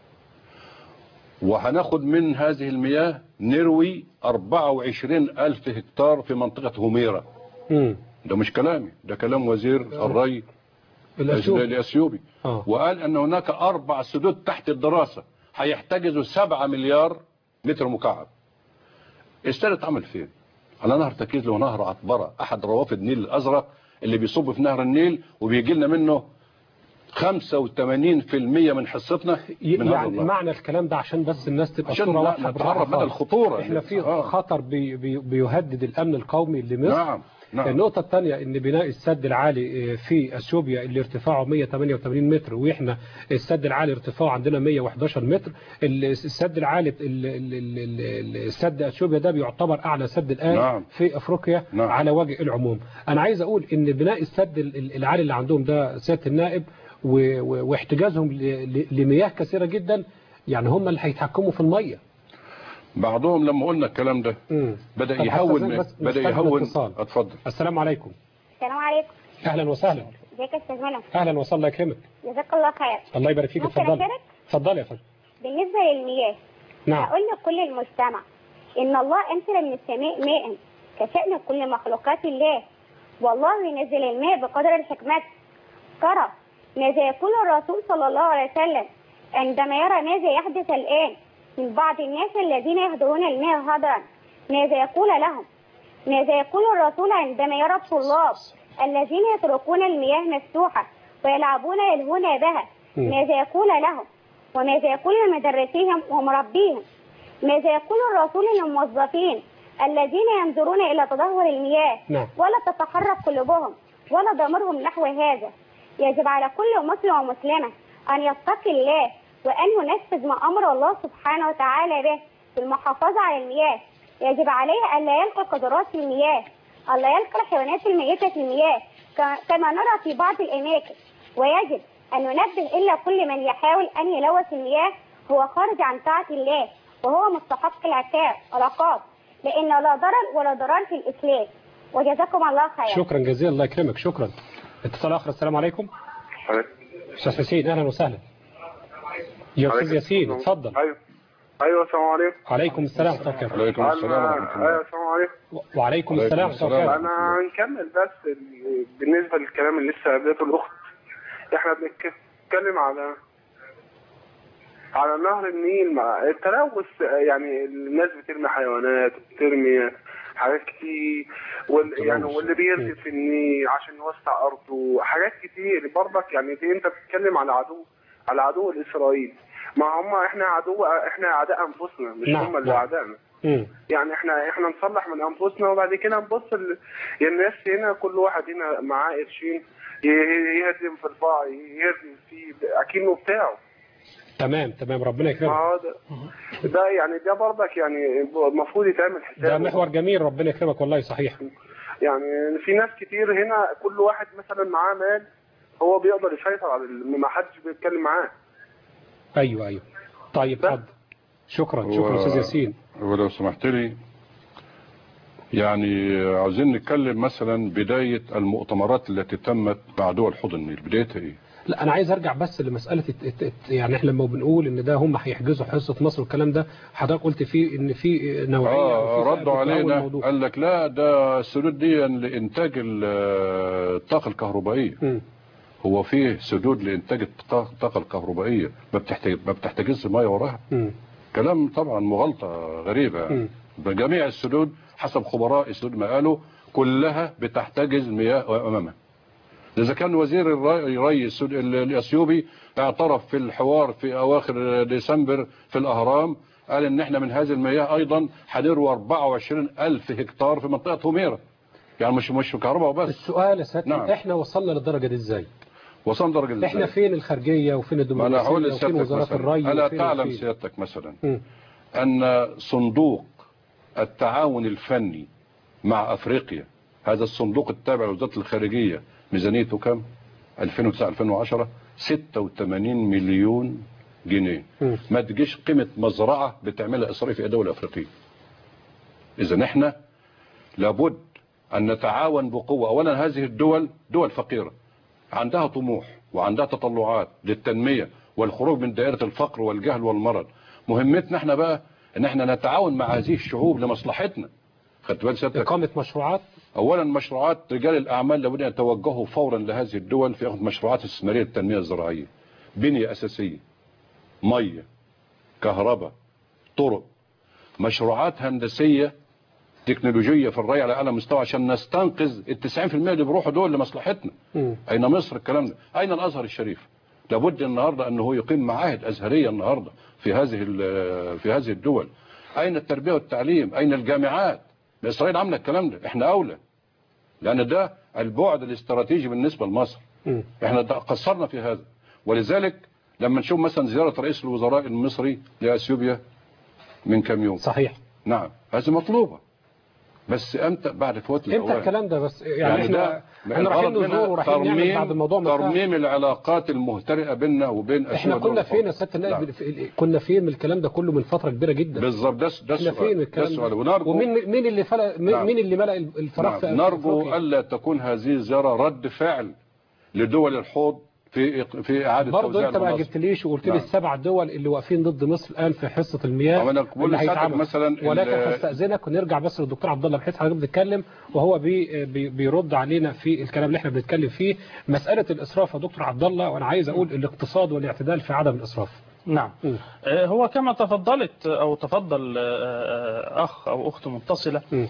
وهناخد من هذه المياه نروي 24 ألف هكتار في منطقة هوميرا مم. ده مش كلامي ده كلام وزير الري الأثيوبي الأثيوبي اه وقال ان هناك اربع سدود تحت الدراسة هيحتجزوا 7 مليار متر مكعب السد اتعمل فين على نهر تكيز له نهر عطبرة احد روافد النيل الازرق اللي بيصب في نهر النيل وبيجي لنا منه 85% من حصتنا ي- من هذا يعني النهر. معنى الكلام ده عشان بس الناس تبقى عشان الصورة لا واضحة نتهرب بالراحة من خالص. الخطورة احنا في آه. خطر بي بي بيهدد الامن القومي لمصر نعم نعم النقطة الثانية ان بناء السد العالي آه، في اثيوبيا اللي ارتفاعه 188 متر واحنا السد العالي ارتفاعه عندنا 111 متر ال- السد العالي ال- ال- ال- ال- السد اثيوبيا ده بيعتبر اعلى سد الان نعم. في افريقيا نعم. على وجه العموم انا عايز اقول ان بناء السد ال- ال- العالي اللي عندهم ده سيادة النائب و- و- واحتجازهم ل- ل- لمياه كثيرة جدا يعني هم اللي هيتحكموا في المية بعضهم لما قلنا الكلام ده مم. بدأ طب يهون حتى من- بس بدأ نستقبل يهون اتصال. اتفضل السلام عليكم السلام عليكم اهلا وسهلا ازيك يا استاذ منى اهلا وسهلا الله يكرمك جزاك الله خير الله يبارك فيك ممكن اتفضلي أشارك؟ اتفضلي يا فندم بالنسبه للمياه نعم هقول لكل المجتمع ان الله انزل من السماء ماء كشأن كل مخلوقات الله والله ينزل الماء بقدر الحكمة ترى ماذا يقول الرسول صلى الله عليه وسلم عندما يرى ماذا يحدث الآن من بعض الناس الذين يهدرون الماء هدرا ماذا يقول لهم ماذا يقول الرسول عندما يرى الطلاب الذين يتركون المياه مفتوحة ويلعبون يلهون بها مم. ماذا يقول لهم وماذا يقول لمدرسيهم ومربيهم ماذا يقول الرسول للموظفين الذين ينظرون إلى تدهور المياه نعم. ولا تتحرك قلوبهم ولا ضميرهم نحو هذا يجب على كل مسلم ومسلمة أن يتقي الله وأن ينفذ ما أمر الله سبحانه وتعالى به في المحافظة على المياه يجب عليه ألا يلقى قدرات في المياه ألا يلقى الحيوانات الميتة في المياه ك- كما نرى في بعض الأماكن ويجب أن ننبه إلا كل من يحاول أن يلوث المياه هو خارج عن طاعة الله وهو مستحق العقاب العقاب لأن لا ضرر ولا ضرار في الإسلام وجزاكم الله خيرا شكرا جزيلا الله يكرمك شكرا اتصال اخر السلام عليكم استاذ حسين اهلا وسهلا يا استاذ ياسين اتفضل ايوه ايوه السلام عليكم عليكم السلام ورحمه الله وبركاته عليكم السلام ورحمة انا الله ايوه السلام عليكم وعليكم عليكم السلام ورحمه الله السلام. وبركاته انا هنكمل بس ال- بالنسبه للكلام اللي لسه قالته الاخت احنا بنتكلم على على نهر النيل مع التلوث يعني الناس بترمي حيوانات بترمي حاجات كتير وال يعني تلوث. واللي بيرزف النيل عشان يوسع ارضه حاجات كتير برضك يعني دي انت بتتكلم على عدو على عدو الاسرائيل ما هم احنا عدو احنا اعداء انفسنا مش نعم، هم اللي نعم. اعدائنا مم. يعني احنا احنا نصلح من انفسنا وبعد كده نبص ل... يعني الناس هنا كل واحد هنا معاه قرشين ي- يهدم في الباع يهدم فيه اكنه بتاعه تمام تمام ربنا ما يكرمك هو ده, ده يعني ده برضك يعني المفروض يتعمل حساب ده محور جميل ربنا يكرمك والله صحيح يعني في ناس كتير هنا كل واحد مثلا معاه مال هو بيقدر يسيطر على ال- ما حدش بيتكلم معاه ايوه ايوه طيب اتفضل شكرا هو- شكرا استاذ ياسين ولو سمحت لي يعني عاوزين نتكلم مثلا بداية المؤتمرات التي تمت مع دول حوض النيل بدايتها ايه لا انا عايز ارجع بس لمساله الت- الت- الت- يعني احنا لما بنقول ان ده هم هيحجزوا حصه مصر والكلام ده حضرتك قلت فيه ان في نوعيه اه أو في ردوا فئة بتراوي علينا الموضوع. قال لك لا ده السدود دي لانتاج ال- الطاقة الكهربائية مم. هو فيه سدود لانتاج الطاقة الطاقة الكهربائية ما بتحتاج ما بتحتاجش ميه وراها مم. كلام طبعا مغالطة غريبة مم. جميع السدود حسب خبراء السدود ما قالوا كلها بتحتجز مياه امامها إذا كان وزير الري الري السود- ال- الأثيوبي اعترف في الحوار في أواخر ديسمبر في الأهرام قال إن إحنا من هذه المياه أيضا هنروي 24 ألف هكتار في منطقة هوميرا يعني مش مش في كهرباء وبس السؤال يا سيادتي نعم. احنا وصلنا للدرجه دي ازاي وصلنا درجة إزاي؟ احنا فين الخارجيه وفين ما أنا هقول الدبلوماسيه وفين لسيادتك وزارات مثلا الري ألا وفين تعلم وفين؟ سيادتك مثلا مم. أن صندوق التعاون الفني مع أفريقيا هذا الصندوق التابع لوزارة الخارجية ميزانيته كم 2009 2010 86 مليون جنيه مم. ما تجيش قيمة مزرعة بتعملها إسرائيل في أي دولة أفريقية إذا احنا لابد أن نتعاون بقوة أولا هذه الدول دول فقيرة عندها طموح وعندها تطلعات للتنمية والخروج من دائرة الفقر والجهل والمرض مهمتنا احنا بقى ان احنا نتعاون مع هذه الشعوب لمصلحتنا خدت بالك سيادتك اقامه مشروعات اولا مشروعات رجال الاعمال لابد ان يتوجهوا فورا لهذه الدول في اخذ مشروعات استثماريه للتنميه الزراعيه بنيه اساسيه ميه كهرباء طرق مشروعات هندسيه تكنولوجيه في الري على اعلى مستوى عشان نستنقذ ال 90% اللي بيروحوا دول لمصلحتنا مم. اين مصر الكلام ده اين الازهر الشريف لابد النهارده انه يقيم معاهد ازهريه النهارده في هذه ال- في هذه الدول اين التربيه والتعليم اين الجامعات اسرائيل عامله الكلام ده احنا اولى لان ده البعد الاستراتيجي بالنسبه لمصر مم. احنا ده قصرنا في هذا ولذلك لما نشوف مثلا زياره رئيس الوزراء المصري لاثيوبيا من كام يوم صحيح نعم هذه مطلوبه بس امتى بعد فوات امتى الاوان الكلام ده بس يعني, يعني احنا ده احنا رايحين الغرض منها نزور ورايحين نعمل بعد الموضوع ما انتهى. ترميم العلاقات المهترئه بيننا وبين احنا أسيوة كنا دول فين يا سياده النائب نعم. في- كنا فين من الكلام ده كله من فتره كبيره جدا بالظبط ده ده احنا فين من السؤال ده الكلام السؤال ده ونرجو ومين مين اللي فلق مين نعم. مين اللي ملأ الفراغ في نعم. نرجو أفريقيا؟ الا تكون هذه الزياره رد فعل لدول الحوض في في اعاده برضه توزيع انت ما المناصب. جبتليش وقلت لي نعم. السبع دول اللي واقفين ضد مصر الان في حصه المياه أو أنا بقول اللي لسيادتك هيتعمل مثلا ولكن ال- هستاذنك ونرجع بس للدكتور عبد الله بحيث حضرتك بتتكلم وهو بي بي بيرد علينا في الكلام اللي احنا بنتكلم فيه مساله الاسراف يا دكتور عبد الله وانا عايز اقول الاقتصاد والاعتدال في عدم الاسراف نعم مم. آه، هو كما تفضلت أو تفضل آه، آه، أخ أو أخت متصلة مم.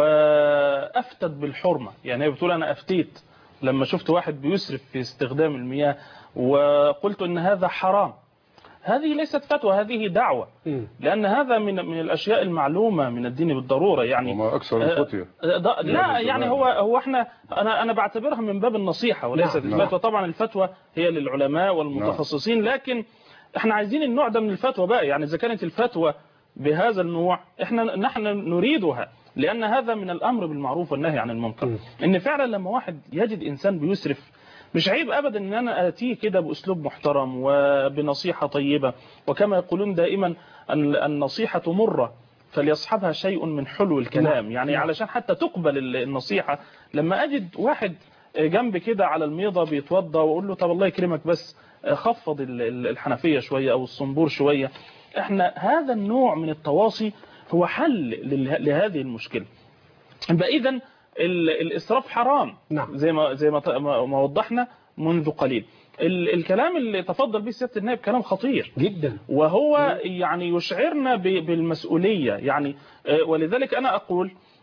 وأفتت بالحرمة يعني هي بتقول أنا أفتيت لما شفت واحد بيسرف في استخدام المياه وقلت أن هذا حرام هذه ليست فتوى هذه دعوة مم. لأن هذا من من الأشياء المعلومة من الدين بالضرورة يعني وما اكثر آه، الفتيه آه، ده- لا يعني يعني زمان. هو هو احنا انا انا بعتبرها من باب النصيحه وليست نعم، الفتوى طبعا الفتوى هي للعلماء والمتخصصين لكن احنا عايزين النوع ده من الفتوى بقى يعني اذا كانت الفتوى بهذا النوع احنا نحن نريدها لان هذا من الامر بالمعروف والنهي عن المنكر م. ان فعلا لما واحد يجد انسان بيسرف مش عيب ابدا ان انا اتيه كده باسلوب محترم وبنصيحه طيبه وكما يقولون دائما أن النصيحه مره فليصحبها شيء من حلو الكلام يعني علشان حتى تقبل ال- النصيحة لما أجد واحد جنب كده على الميضة بيتوضى وأقول له طب الله يكرمك بس خفض ال- ال- الحنفية شوية أو الصنبور شوية احنا هذا النوع من التواصي هو حل لله- لهذه المشكلة يبقى إذا ال- الإسراف حرام نعم. زي ما زي ما ط- ما ما وضحنا منذ قليل ال- الكلام اللي تفضل به سيادة النائب كلام خطير جدا وهو يعني يشعرنا ب- بالمسؤولية يعني آه، ولذلك أنا أقول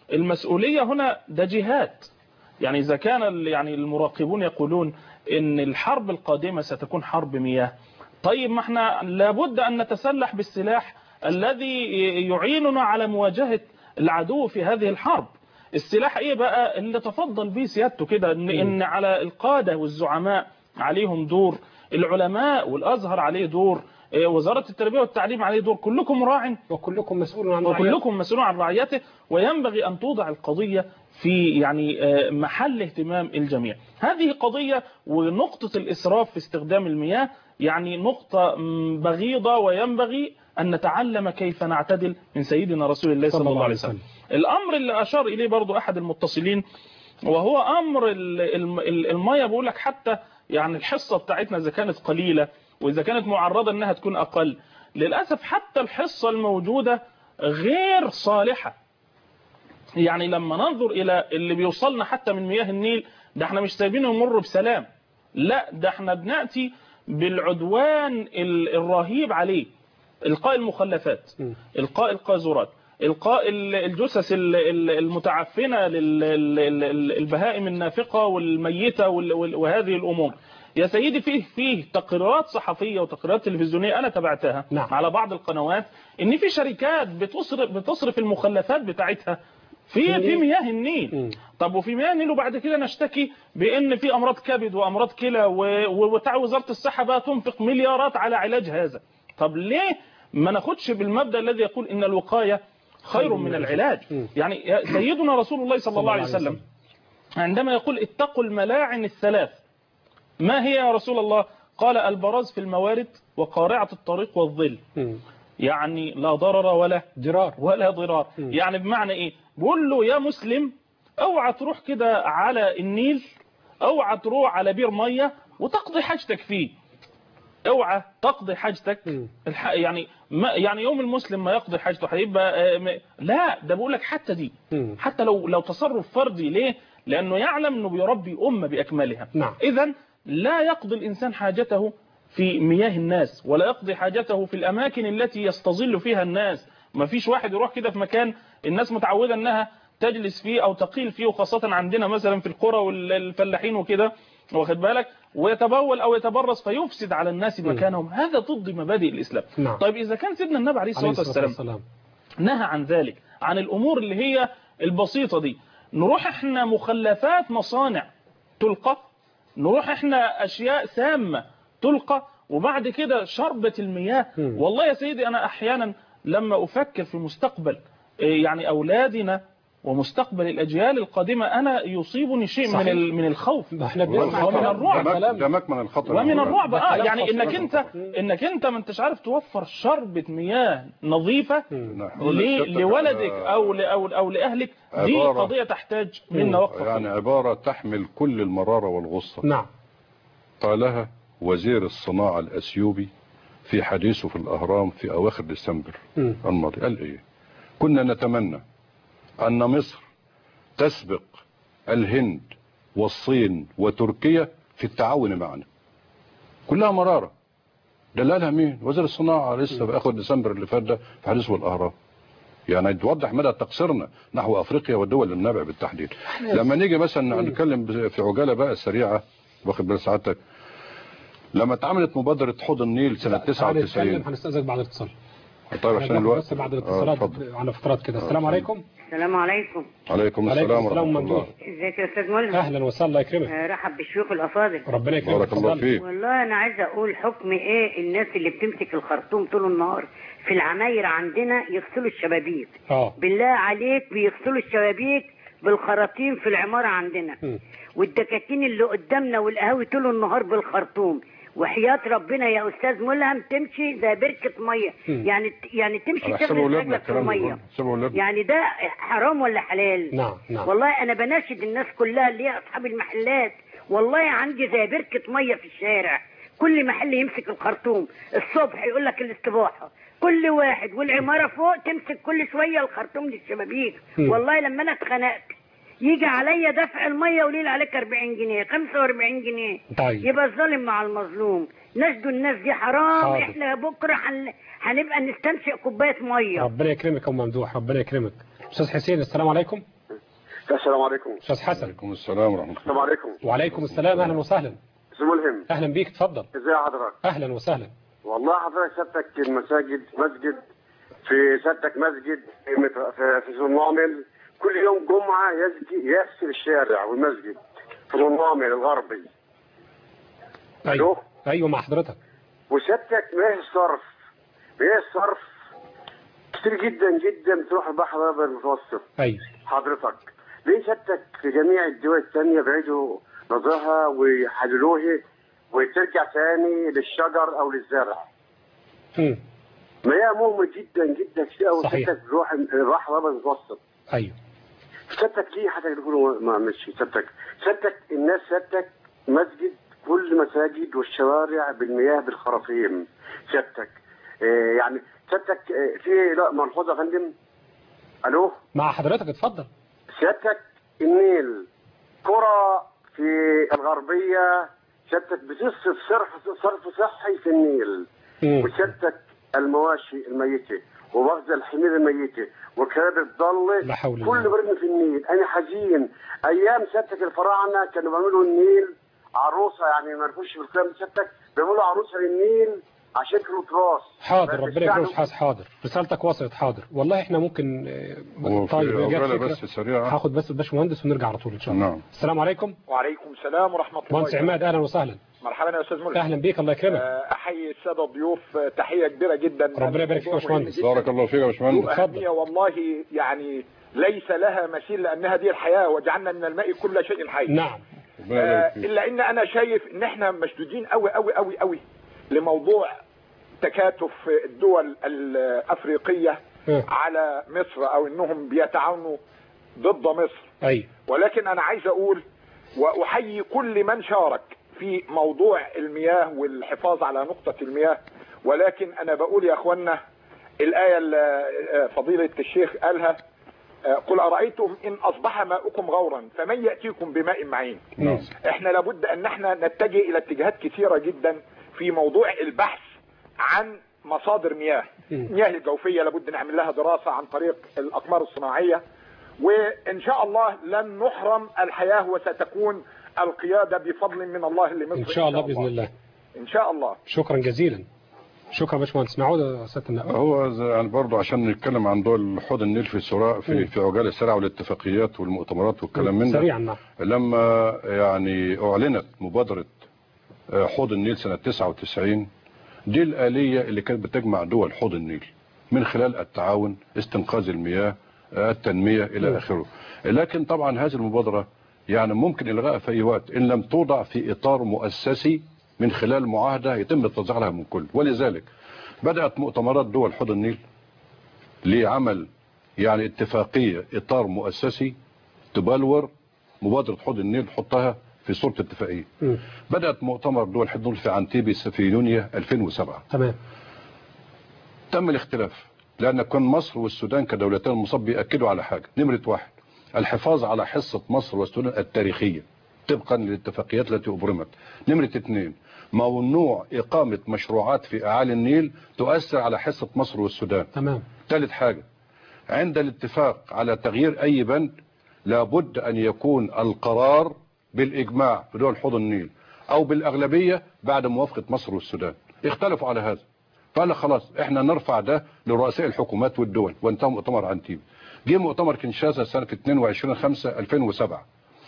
المسؤولية هنا ده جهاد يعني إذا كان ال- يعني المراقبون يقولون إن الحرب القادمة ستكون حرب مياه طيب ما احنا لابد أن نتسلح بالسلاح الذي يعيننا على مواجهة العدو في هذه الحرب السلاح ايه بقى اللي تفضل بيه سيادته كده ان, إن على القادة والزعماء عليهم دور العلماء والازهر عليه دور إيه، وزارة التربية والتعليم عليه دور كلكم راع وكلكم مسؤول عن رعيته. وكلكم مسؤول عن رعيته وينبغي أن توضع القضية في يعني آه، محل اهتمام الجميع هذه قضية ونقطة الإسراف في استخدام المياه يعني نقطة مم، بغيضة وينبغي أن نتعلم كيف نعتدل من سيدنا رسول الله صلى الله عليه وسلم الأمر اللي أشار إليه برضو أحد المتصلين وهو أمر ال- الم- ال- المية بقول لك حتى يعني الحصة بتاعتنا إذا كانت قليلة وإذا كانت معرضة أنها تكون أقل للأسف حتى الحصة الموجودة غير صالحة يعني لما ننظر إلى اللي بيوصلنا حتى من مياه النيل ده احنا مش سايبينه يمر بسلام لا ده احنا بنأتي بالعدوان ال- الرهيب عليه إلقاء المخلفات إلقاء القاذورات إلقاء ال- الجثث ال- ال- المتعفنة للبهائم النافقة والميتة وال- وال- وهذه الأمور يا سيدي فيه فيه تقريرات صحفية وتقريرات تلفزيونية أنا تابعتها نعم. على بعض القنوات إن في شركات بتصرف بتصرف المخلفات بتاعتها في في مياه النيل طب وفي مياه النيل وبعد كده نشتكي بان في امراض كبد وامراض كلى و- و- وتع وزاره الصحه بقى تنفق مليارات على علاج هذا طب ليه ما ناخدش بالمبدا الذي يقول ان الوقايه خير من العلاج يعني يا سيدنا رسول الله صلى الله عليه وسلم عندما يقول اتقوا الملاعن الثلاث ما هي يا رسول الله قال البراز في الموارد وقارعة الطريق والظل يعني لا ضرر ولا ضرار ولا ضرار يعني بمعنى ايه بقول له يا مسلم اوعى تروح كده على النيل اوعى تروح على بير ميه وتقضي حاجتك فيه اوعى تقضي حاجتك الح... يعني ما يعني يوم المسلم ما يقضي حاجته هيبقى آه، م- لا ده بقول لك حتى دي حتى لو لو تصرف فردي ليه لانه يعلم انه بيربي امه باكملها نعم. اذا لا يقضي الانسان حاجته في مياه الناس ولا يقضي حاجته في الاماكن التي يستظل فيها الناس ما فيش واحد يروح كده في مكان الناس متعوده انها تجلس فيه او تقيل فيه وخاصه عندنا مثلا في القرى والفلاحين وكده واخد بالك ويتبول او يتبرز فيفسد على الناس مكانهم هذا ضد مبادئ الاسلام نعم. طيب اذا كان سيدنا النبي عليه عليه الصلاه والسلام والسلام نهى عن ذلك عن الأمور اللي هي البسيطة دي نروح احنا مخلفات مصانع تلقى نروح احنا أشياء سامة تلقى وبعد كده شربة المياه والله يا سيدي أنا أحيانا لما أفكر في مستقبل إيه، يعني أولادنا ومستقبل الأجيال القادمة أنا يصيبني شيء من صحيح. ال- من الخوف ده احنا بنسمع ومن كلام- الرعب ده كلام- ده مكمن الخطر ومن الرعب ده اه كلام يعني خطير. انك انت انك انت ما انتش عارف توفر شربة مياه نظيفة ل- لولدك او ل- او او لاهلك دي عبارة- قضية تحتاج منا وقفة يعني عبارة تحمل كل المرارة والغصة نعم قالها وزير الصناعة الأثيوبي في حديثه في الأهرام في أواخر ديسمبر مم. الماضي قال إيه كنا نتمنى أن مصر تسبق الهند والصين وتركيا في التعاون معنا كلها مرارة دلالها مين وزير الصناعة لسه في آخر ديسمبر اللي فات ده في حديثه في الأهرام يعني توضح مدى تقصيرنا نحو افريقيا والدول النابعه بالتحديد لما نيجي مثلا نتكلم في عجاله بقى سريعه واخد بال سعادتك لما اتعملت مبادره حوض النيل سنه تعالى نتكلم 99 هنستأذنك بعد الاتصال طيب عشان هناخد الوقت بس بعد آه، الاتصالات اتفضل. على فترات كده السلام عليكم السلام عليكم عليكم عليكم السلام السلام ورحمه ممدوح الله ازيك يا استاذ ملهم اهلا وسهلا الله يكرمك آه، رحب بالشيوخ الافاضل ربنا يكرمك بارك الله اتفضل. فيك والله انا عايزه اقول حكم ايه الناس اللي بتمسك الخرطوم طول النهار في العماير عندنا يغسلوا الشبابيك اه بالله عليك بيغسلوا الشبابيك بالخراطيم في العماره عندنا مم. والدكاكين اللي قدامنا والقهاوي طول النهار بالخرطوم وحياة ربنا يا استاذ ملهم تمشي زي بركة مية مم. يعني يعني تمشي على حساب تغرز اولادنا رجلك في الكلام ده المية كله. حساب اولادنا يعني ده حرام ولا حلال نعم نعم والله انا بناشد الناس كلها اللي هي اصحاب المحلات والله عندي زي بركه ميه في الشارع كل محل يمسك الخرطوم الصبح يقول لك الاستباحه كل واحد والعماره فوق تمسك كل شويه الخرطوم للشبابيك مم. والله لما انا اتخنقت يجي عليا دفع الميه وليل عليك 40 جنيه 45 جنيه طيب يبقى الظالم مع المظلوم نشدوا الناس دي حرام حاضر. احنا بكره هن... هنبقى نستنشق كوبايه ميه ربنا يكرمك يا ام ممدوح ربنا يكرمك استاذ حسين السلام عليكم السلام عليكم استاذ حسن عليكم السلام ورحمة الله السلام عليكم وعليكم السلام اهلا وسهلا استاذ ملهم اهلا بيك اتفضل ازي حضرتك اهلا وسهلا والله حضرتك سيادتك المساجد مسجد في سيادتك مسجد في متر- في في صنامل كل يوم جمعة يزكي يغسل الشارع والمسجد في صنامل الغربي ايوه ايوه مع حضرتك وسيادتك مياه الصرف مياه الصرف كتير جدا جدا بتروح البحر الابيض المتوسط ايوه حضرتك ليه سيادتك في جميع الدول الثانية بعيدوا نظرها ويحللوها وترجع تاني للشجر او للزرع مم. مياه مهمة جدا جدا كتير قوي صحيح. سيادتك تروح البحر الابيض المتوسط ايوه سيادتك ليه حتى يقولوا ما مش سيادتك سيادتك الناس سيادتك مسجد كل مساجد والشوارع بالمياه بالخراطيم سيادتك آه يعني سيادتك آه في لا ملحوظه يا فندم الو مع حضرتك اتفضل سيادتك النيل كرة في الغربية سيادتك بتصرف صرف صرف صحي في النيل مم. وسيادتك المواشي الميتة ومخزن الحمير الميتة وكلاب الضالة لا حول كله الله. برمي في النيل أنا حزين أيام سيادتك الفراعنة كانوا بيعملوا النيل عروسة يعني ما يعرفوش في الكلام سيادتك بيعملوا عروسة للنيل عشان كانوا تراث حاضر بس ربنا يكرمك الشعب- حاضر حاضر رسالتك وصلت حاضر والله احنا ممكن آه، هو في طيب جات عجالة فكرة. بس سريعة هاخد بس الباشمهندس ونرجع على طول ان شاء الله نعم السلام عليكم وعليكم السلام ورحمة الله مهندس عماد اهلا وسهلا مرحبا يا أستاذ ملك اهلا بيك الله يكرمك آه، أحيي السادة الضيوف آه، تحية كبيرة جدا ربنا يبارك فيك يا موضوع مهم باشمهندس. جداً. بارك الله فيك يا له باشمهندس أهمية والله يعني ليس لها مثيل لأنها دي الحياة وجعلنا من الماء كل شيء حي نعم ربنا آه، يبارك فيك. إلا إن أنا شايف إن إحنا مشدودين قوي قوي قوي قوي لموضوع تكاتف الدول الأفريقية آه. على مصر أو إنهم بيتعاونوا ضد مصر ايوه ولكن انا عايز اقول واحيي كل من شارك في موضوع المياه والحفاظ على نقطة المياه ولكن انا بقول يا اخوانا الآية اللي فضيلة الشيخ قالها آه، قل أرأيتم إن أصبح ماؤكم غورا فمن يأتيكم بماء معين نعم احنا لابد ان احنا نتجه الى اتجاهات كثيرة جدا في موضوع البحث عن مصادر مياه مم. مياه الجوفية لابد نعمل لها دراسة عن طريق الأقمار الصناعية وإن شاء الله لن نحرم الحياة وستكون القيادة بفضل من الله لمصر ان شاء الله باذن الله إن شاء الله شكرا جزيلا شكرا يا باشمهندس نعود يا سياده النائب هو زي- يعني برضه عشان نتكلم عن دول حوض النيل في سراء في في عجال السرعه والاتفاقيات والمؤتمرات والكلام من ده سريعا نعم لما يعني اعلنت مبادره آه، حوض النيل سنه 99 دي الاليه اللي كانت بتجمع دول حوض النيل من خلال التعاون استنقاذ المياه آه، التنميه الى اخره لكن طبعا هذه المبادره يعني ممكن الغائها في اي وقت ان لم توضع في اطار مؤسسي من خلال معاهده يتم التوزيع لها من كل ولذلك بدات مؤتمرات دول حوض النيل لعمل يعني اتفاقيه اطار مؤسسي تبلور مبادره حوض النيل تحطها في صوره اتفاقيه مم. بدات مؤتمر دول حوض النيل في عنتيبي في يونيو 2007 تمام تم الاختلاف لان كان مصر والسودان كدولتين مصاب بياكدوا على حاجه نمره واحد الحفاظ على حصه مصر والسودان التاريخيه طبقا للاتفاقيات التي ابرمت نمره اثنين ممنوع اقامه مشروعات في اعالي النيل تؤثر على حصه مصر والسودان تمام ثالث حاجة عند الاتفاق على تغيير أي بند لابد أن يكون القرار بالإجماع في دول حوض النيل أو بالأغلبية بعد موافقة مصر والسودان اختلفوا على هذا فقال لك خلاص احنا نرفع ده لرؤساء الحكومات والدول وانتهى مؤتمر عنتيب جه مؤتمر كنشاسا سنة 22 5 2007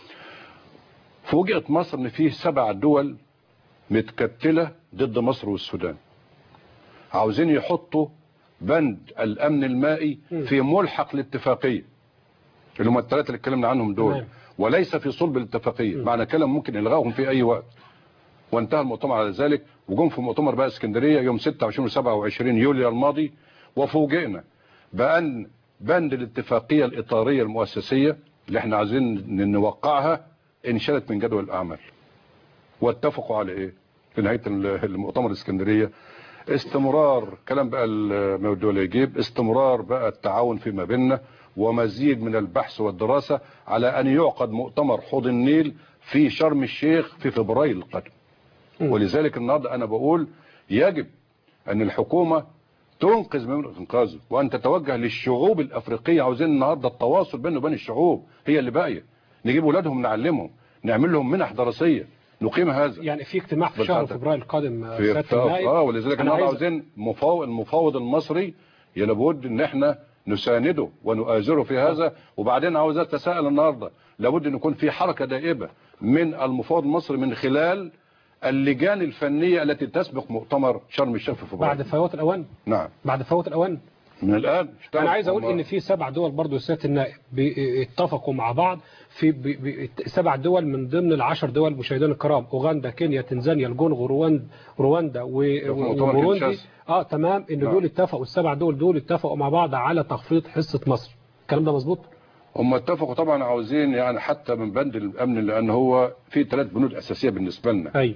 فوجئت مصر ان فيه سبع دول متكتلة ضد مصر والسودان عاوزين يحطوا بند الامن المائي في ملحق الاتفاقيه اللي هم الثلاثه اللي اتكلمنا عنهم دول تمام. وليس في صلب الاتفاقيه معنى كلام ممكن الغائهم في اي وقت وانتهى المؤتمر على ذلك وجم في مؤتمر بقى اسكندريه يوم 26 و27 يوليو الماضي وفوجئنا بان بند الاتفاقيه الاطاريه المؤسسيه اللي احنا عايزين نوقعها انشالت من جدول الاعمال واتفقوا على ايه في نهايه المؤتمر الاسكندريه استمرار كلام بقى الموضوع اللي يجيب استمرار بقى التعاون فيما بيننا ومزيد من البحث والدراسة على أن يعقد مؤتمر حوض النيل في شرم الشيخ في فبراير القادم ولذلك النهارده أنا بقول يجب أن الحكومة تنقذ من انقاذه وان تتوجه للشعوب الافريقيه عاوزين النهارده التواصل بينه وبين الشعوب هي اللي باقيه نجيب اولادهم نعلمهم نعمل لهم منح دراسيه نقيم هذا يعني في اجتماع في شهر بالحدث. فبراير القادم آه، في سيادة في- النائب. اه ولذلك أنا النهارده عايز- عاوزين مفاوض المفاوض المصري لابد ان احنا نسانده ونؤازره في هذا وبعدين عاوز اتساءل النهارده لابد ان يكون في حركه دائبه من المفاوض المصري من خلال اللجان الفنيه التي تسبق مؤتمر شرم الشيخ في فبراير بعد فوات الاوان نعم بعد فوات الاوان من الان انا عايز اقول ان في سبع دول برضو سياده النائب بي- اتفقوا مع بعض في بي- بي- سبع دول من ضمن العشر دول مشاهدينا الكرام اوغندا كينيا تنزانيا الجونغو رواندا رواندا و- مؤتمر وبوروندي كينشاسا. اه تمام ان نعم. دول اتفقوا السبع دول دول اتفقوا مع بعض على تخفيض حصه مصر الكلام ده مظبوط هم اتفقوا طبعا عاوزين يعني حتى من بند الامن لان هو في ثلاث بنود اساسيه بالنسبه لنا اي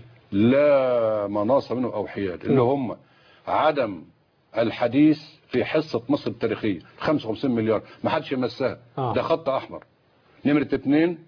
لا مناص منه او حياد اللي هم عدم الحديث في حصه مصر التاريخيه 55 مليار ما حدش يمسها آه. ده خط احمر نمره اثنين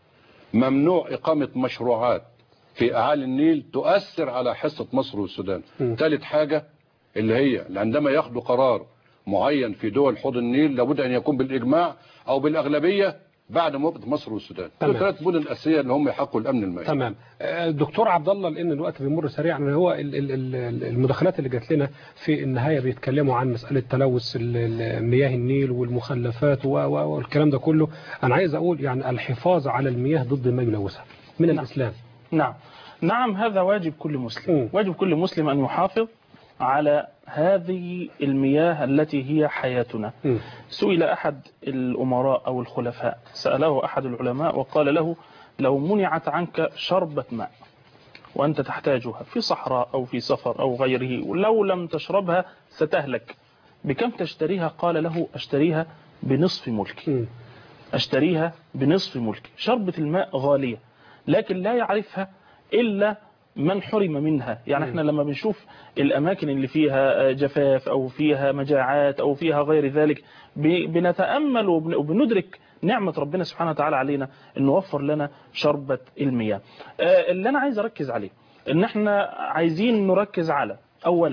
ممنوع اقامه مشروعات في اعالي النيل تؤثر على حصه مصر والسودان م. ثالث حاجه اللي هي عندما ياخدوا قرار معين في دول حوض النيل لابد ان يكون بالاجماع او بالاغلبيه بعد موافقه مصر والسودان تمام. دول ثلاث بنود اساسيه اللي هم يحققوا الامن المائي تمام آه، دكتور عبد الله لان الوقت بيمر سريعا هو ال- ال- ال- المداخلات اللي جات لنا في النهايه بيتكلموا عن مساله تلوث ال- ال- مياه النيل والمخلفات و- و- والكلام ده كله انا عايز اقول يعني الحفاظ على المياه ضد ما يلوثها من الاسلام نعم نعم هذا واجب كل مسلم م. واجب كل مسلم أن يحافظ على هذه المياه التي هي حياتنا م. سئل أحد الأمراء أو الخلفاء سأله أحد العلماء وقال له لو منعت عنك شربة ماء وأنت تحتاجها في صحراء أو في سفر أو غيره ولو لم تشربها ستهلك بكم تشتريها قال له أشتريها بنصف ملكي م. أشتريها بنصف ملكي شربة الماء غالية لكن لا يعرفها إلا من حرم منها يعني احنا لما بنشوف الأماكن اللي فيها جفاف أو فيها مجاعات أو فيها غير ذلك ب- بنتأمل وبن- وبندرك نعمة ربنا سبحانه وتعالى علينا أنه وفر لنا شربة المياه آه، اللي أنا عايز أركز عليه أن احنا عايزين نركز على أولا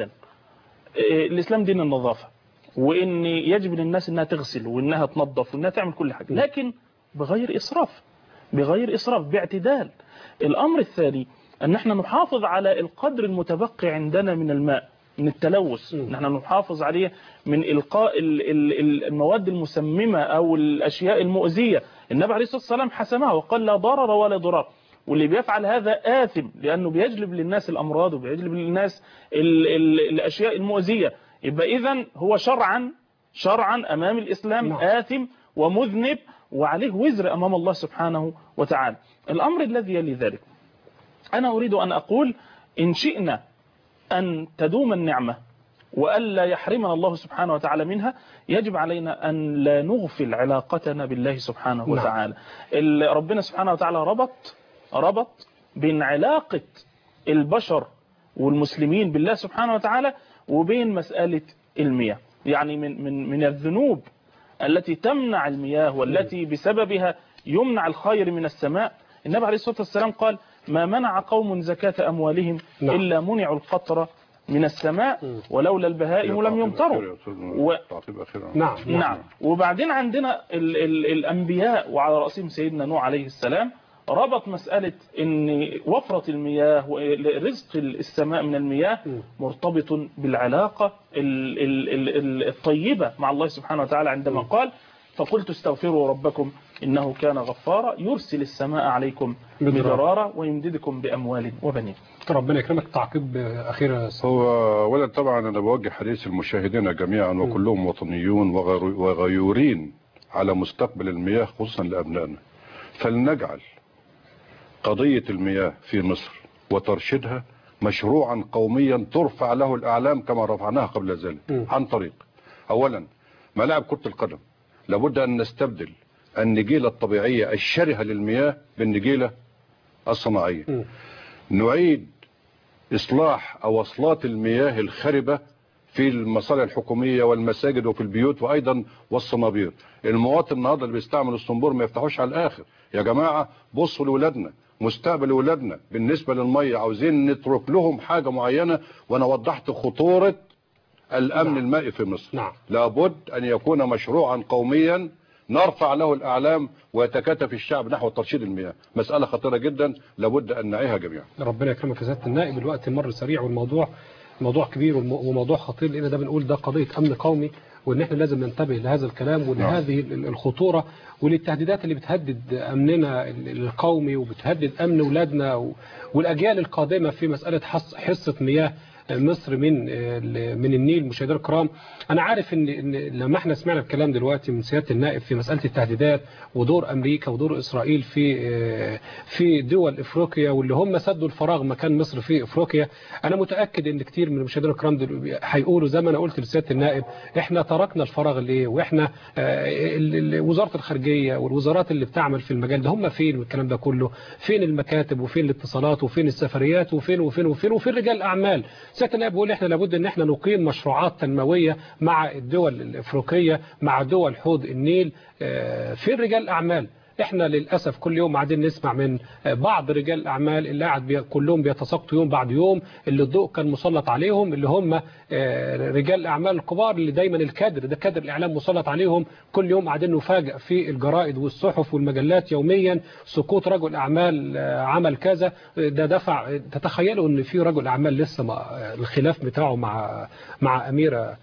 آه، الإسلام دين النظافة وان يجب للناس انها تغسل وانها تنظف وانها تعمل كل حاجه لكن بغير اسراف بغير اسراف باعتدال الامر الثاني ان احنا نحافظ على القدر المتبقي عندنا من الماء من التلوث م. ان احنا نحافظ عليه من القاء ال- ال- ال- المواد المسممه او الاشياء المؤذيه النبي عليه الصلاه والسلام حسمها وقال لا ضرر ولا ضرار واللي بيفعل هذا آثم لأنه بيجلب للناس الأمراض وبيجلب للناس ال ال الأشياء المؤذية يبقى إذا هو شرعا شرعا أمام الإسلام نعم. آثم ومذنب وعليه وزر أمام الله سبحانه وتعالى الأمر الذي يلي ذلك أنا أريد أن أقول إن شئنا أن تدوم النعمة وألا يحرمنا الله سبحانه وتعالى منها يجب علينا أن لا نغفل علاقتنا بالله سبحانه نعم. وتعالى ال- ربنا سبحانه وتعالى ربط ربط بين علاقة البشر والمسلمين بالله سبحانه وتعالى وبين مسألة المياه يعني من, من, من الذنوب التي تمنع المياه والتي بسببها يمنع الخير من السماء النبي عليه الصلاة والسلام قال ما منع قوم زكاة أموالهم نعم. إلا منعوا القطر من السماء ولولا البهائم لم يمطروا و- تعقيب أخير نعم نعم وبعدين عندنا ال ال الأنبياء وعلى رأسهم سيدنا نوح عليه السلام ربط مسألة ان وفرة المياه ورزق السماء من المياه مرتبط بالعلاقة ال ال ال ال الطيبة مع الله سبحانه وتعالى عندما قال فقلت استغفروا ربكم إنه كان غفارا يرسل السماء عليكم مدرارا. مدرارا ويمددكم بأموال وبنين ربنا يكرمك تعقيب اخير يا أستاذ. هو اولا طبعا انا بوجه حديث المشاهدين جميعا وكلهم وطنيون وغير- وغيورين على مستقبل المياه خصوصا لابنائنا فلنجعل قضيه المياه في مصر وترشيدها مشروعا قوميا ترفع له الاعلام كما رفعناها قبل ذلك م. عن طريق اولا ملاعب كره القدم لابد ان نستبدل النجيله الطبيعيه الشرهه للمياه بالنجيله الصناعيه م. نعيد إصلاح أوصلات المياه الخربة في المصالح الحكومية والمساجد وفي البيوت وأيضا والصنابير المواطن النهارده اللي بيستعمل الصنبور ما يفتحوش على الآخر يا جماعة بصوا لولادنا مستقبل ولادنا بالنسبة للمية عاوزين نترك لهم حاجة معينة وأنا وضحت خطورة الامن المائي في مصر نعم. لابد ان يكون مشروعا قوميا نرفع له الاعلام ويتكاتف الشعب نحو ترشيد المياه مساله خطيره جدا لابد ان نعيها جميعا ربنا يكرمك يا سياده النائب الوقت مر سريع والموضوع موضوع كبير والم- وموضوع خطير لان ده بنقول ده قضيه امن قومي وان احنا لازم ننتبه لهذا الكلام ولهذه ال- الخطوره وللتهديدات اللي بتهدد امننا ال- القومي وبتهدد امن اولادنا و- والاجيال القادمه في مساله حص- حصه مياه مصر من ال- من النيل مشاهدينا الكرام انا عارف ان ان لما احنا سمعنا الكلام دلوقتي من سياده النائب في مساله التهديدات ودور امريكا ودور اسرائيل في في دول افريقيا واللي هم سدوا الفراغ مكان مصر في افريقيا انا متاكد ان كتير من المشاهدين الكرام دول هيقولوا زي ما انا قلت لسياده النائب احنا تركنا الفراغ ليه واحنا آه، ال- ال- وزاره الخارجيه والوزارات اللي بتعمل في المجال ده هم فين والكلام ده كله فين المكاتب وفين الاتصالات وفين السفريات وفين وفين وفين وفين رجال الاعمال سياده النائب بيقول احنا لابد ان احنا نقيم مشروعات تنمويه مع الدول الافريقيه مع دول حوض النيل آه، فين رجال الاعمال احنا للاسف كل يوم قاعدين نسمع من بعض رجال الاعمال اللي قاعد بي كلهم بيتساقطوا يوم بعد يوم اللي الضوء كان مسلط عليهم اللي هم آه، رجال الاعمال الكبار اللي دايما الكادر ده كادر الاعلام مسلط عليهم كل يوم قاعدين نفاجئ في الجرائد والصحف والمجلات يوميا سقوط رجل اعمال آه، عمل كذا ده دفع تتخيلوا ان في رجل اعمال لسه ما الخلاف بتاعه مع مع اميره آه،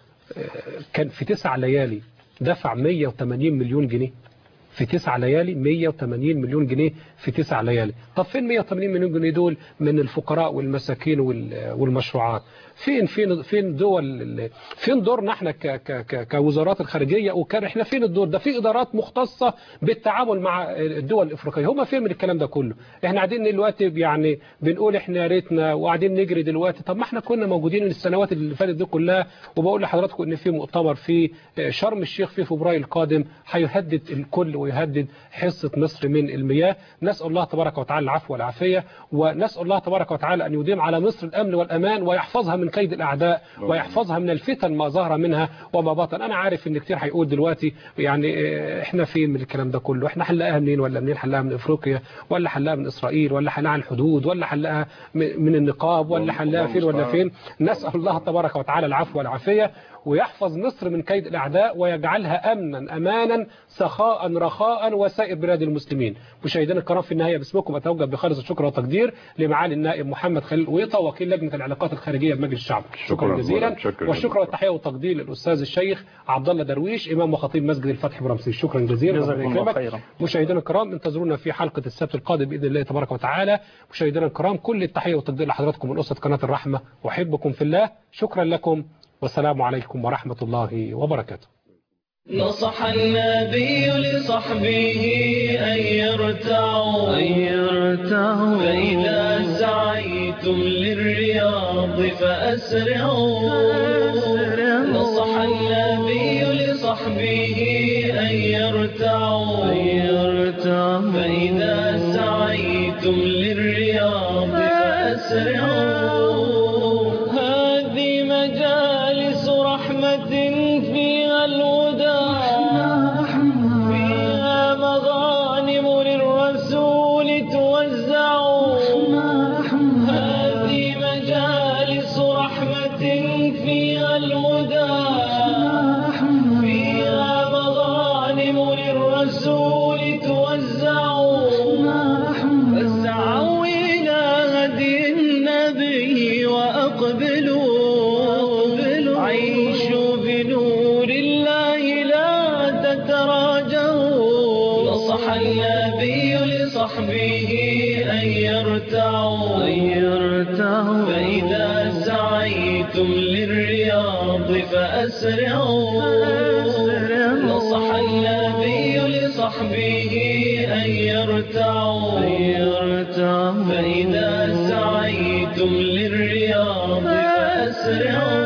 كان في تسع ليالي دفع 180 مليون جنيه في تسع ليالي 180 مليون جنيه في تسع ليالي طب فين 180 مليون جنيه دول من الفقراء والمساكين وال- والمشروعات فين فين فين دول ال- فين دورنا احنا ك ك ك كوزارات الخارجيه وكان احنا فين الدور ده في ادارات مختصه بالتعامل مع الدول الافريقيه هم فين من الكلام ده كله احنا قاعدين دلوقتي يعني بنقول احنا يا ريتنا وقاعدين نجري دلوقتي طب ما احنا كنا موجودين السنوات اللي فاتت دي كلها وبقول لحضراتكم ان في مؤتمر في شرم الشيخ في فبراير القادم هيهدد الكل ويهدد حصه مصر من المياه نسال الله تبارك وتعالى العفو والعافيه ونسال الله تبارك وتعالى ان يديم على مصر الامن والامان ويحفظها من كيد الاعداء ويحفظها من الفتن ما ظهر منها وما بطن انا عارف ان كتير هيقول دلوقتي يعني اه، احنا فين من الكلام ده كله احنا حلقاها منين ولا منين حلقاها من افريقيا ولا حلقاها من اسرائيل ولا حلقاها على الحدود ولا حلقاها م- من النقاب ولا حلقاها فين ولا فين نسال الله تبارك وتعالى العفو والعافيه ويحفظ مصر من كيد الأعداء ويجعلها أمنا أمانا سخاء رخاء وسائر بلاد المسلمين مشاهدينا الكرام في النهاية باسمكم أتوجه بخالص الشكر والتقدير لمعالي النائب محمد خليل قويطة وكيل لجنة العلاقات الخارجية بمجلس الشعب شكرا شكراً جزيلا مولانا. شكراً والشكر جزيلاً. والتحية والتقدير للأستاذ الشيخ عبد الله درويش إمام وخطيب مسجد الفتح برمسيس شكرا جزيلا جزاكم ربنا الله يكرمك. خيرا. مشاهدينا الكرام انتظرونا في حلقة السبت القادم بإذن الله تبارك وتعالى مشاهدينا الكرام كل التحية والتقدير لحضراتكم من أسرة قناة الرحمة أحبكم في الله شكرا لكم والسلام عليكم ورحمة الله وبركاته نصح النبي لصحبه أن يرتعوا أن يرتعوا فإذا سعيتم للرياض فأسرعوا نصح النبي لصحبه أن يرتعوا أن يرتعوا فإذا سعيتم للرياض فأسرعوا هذه مجالس رحمة فيها الهدى فيها مغانم للرسول توزع هذه مجالس رحمة فيها الهدى فيها مغانم للرسول توزع فاسعوا إلى هدي النبي وأقبلوا عيشوا بنور الله لا تتراجعوا نصح النبي لصحبه أن يرتعوا أن يرتعوا فإذا سعيتم للرياض فأسرعوا نصح النبي لصحبه أن يرتعوا أن يرتعوا فإذا سعيتم للرياض فأسرعوا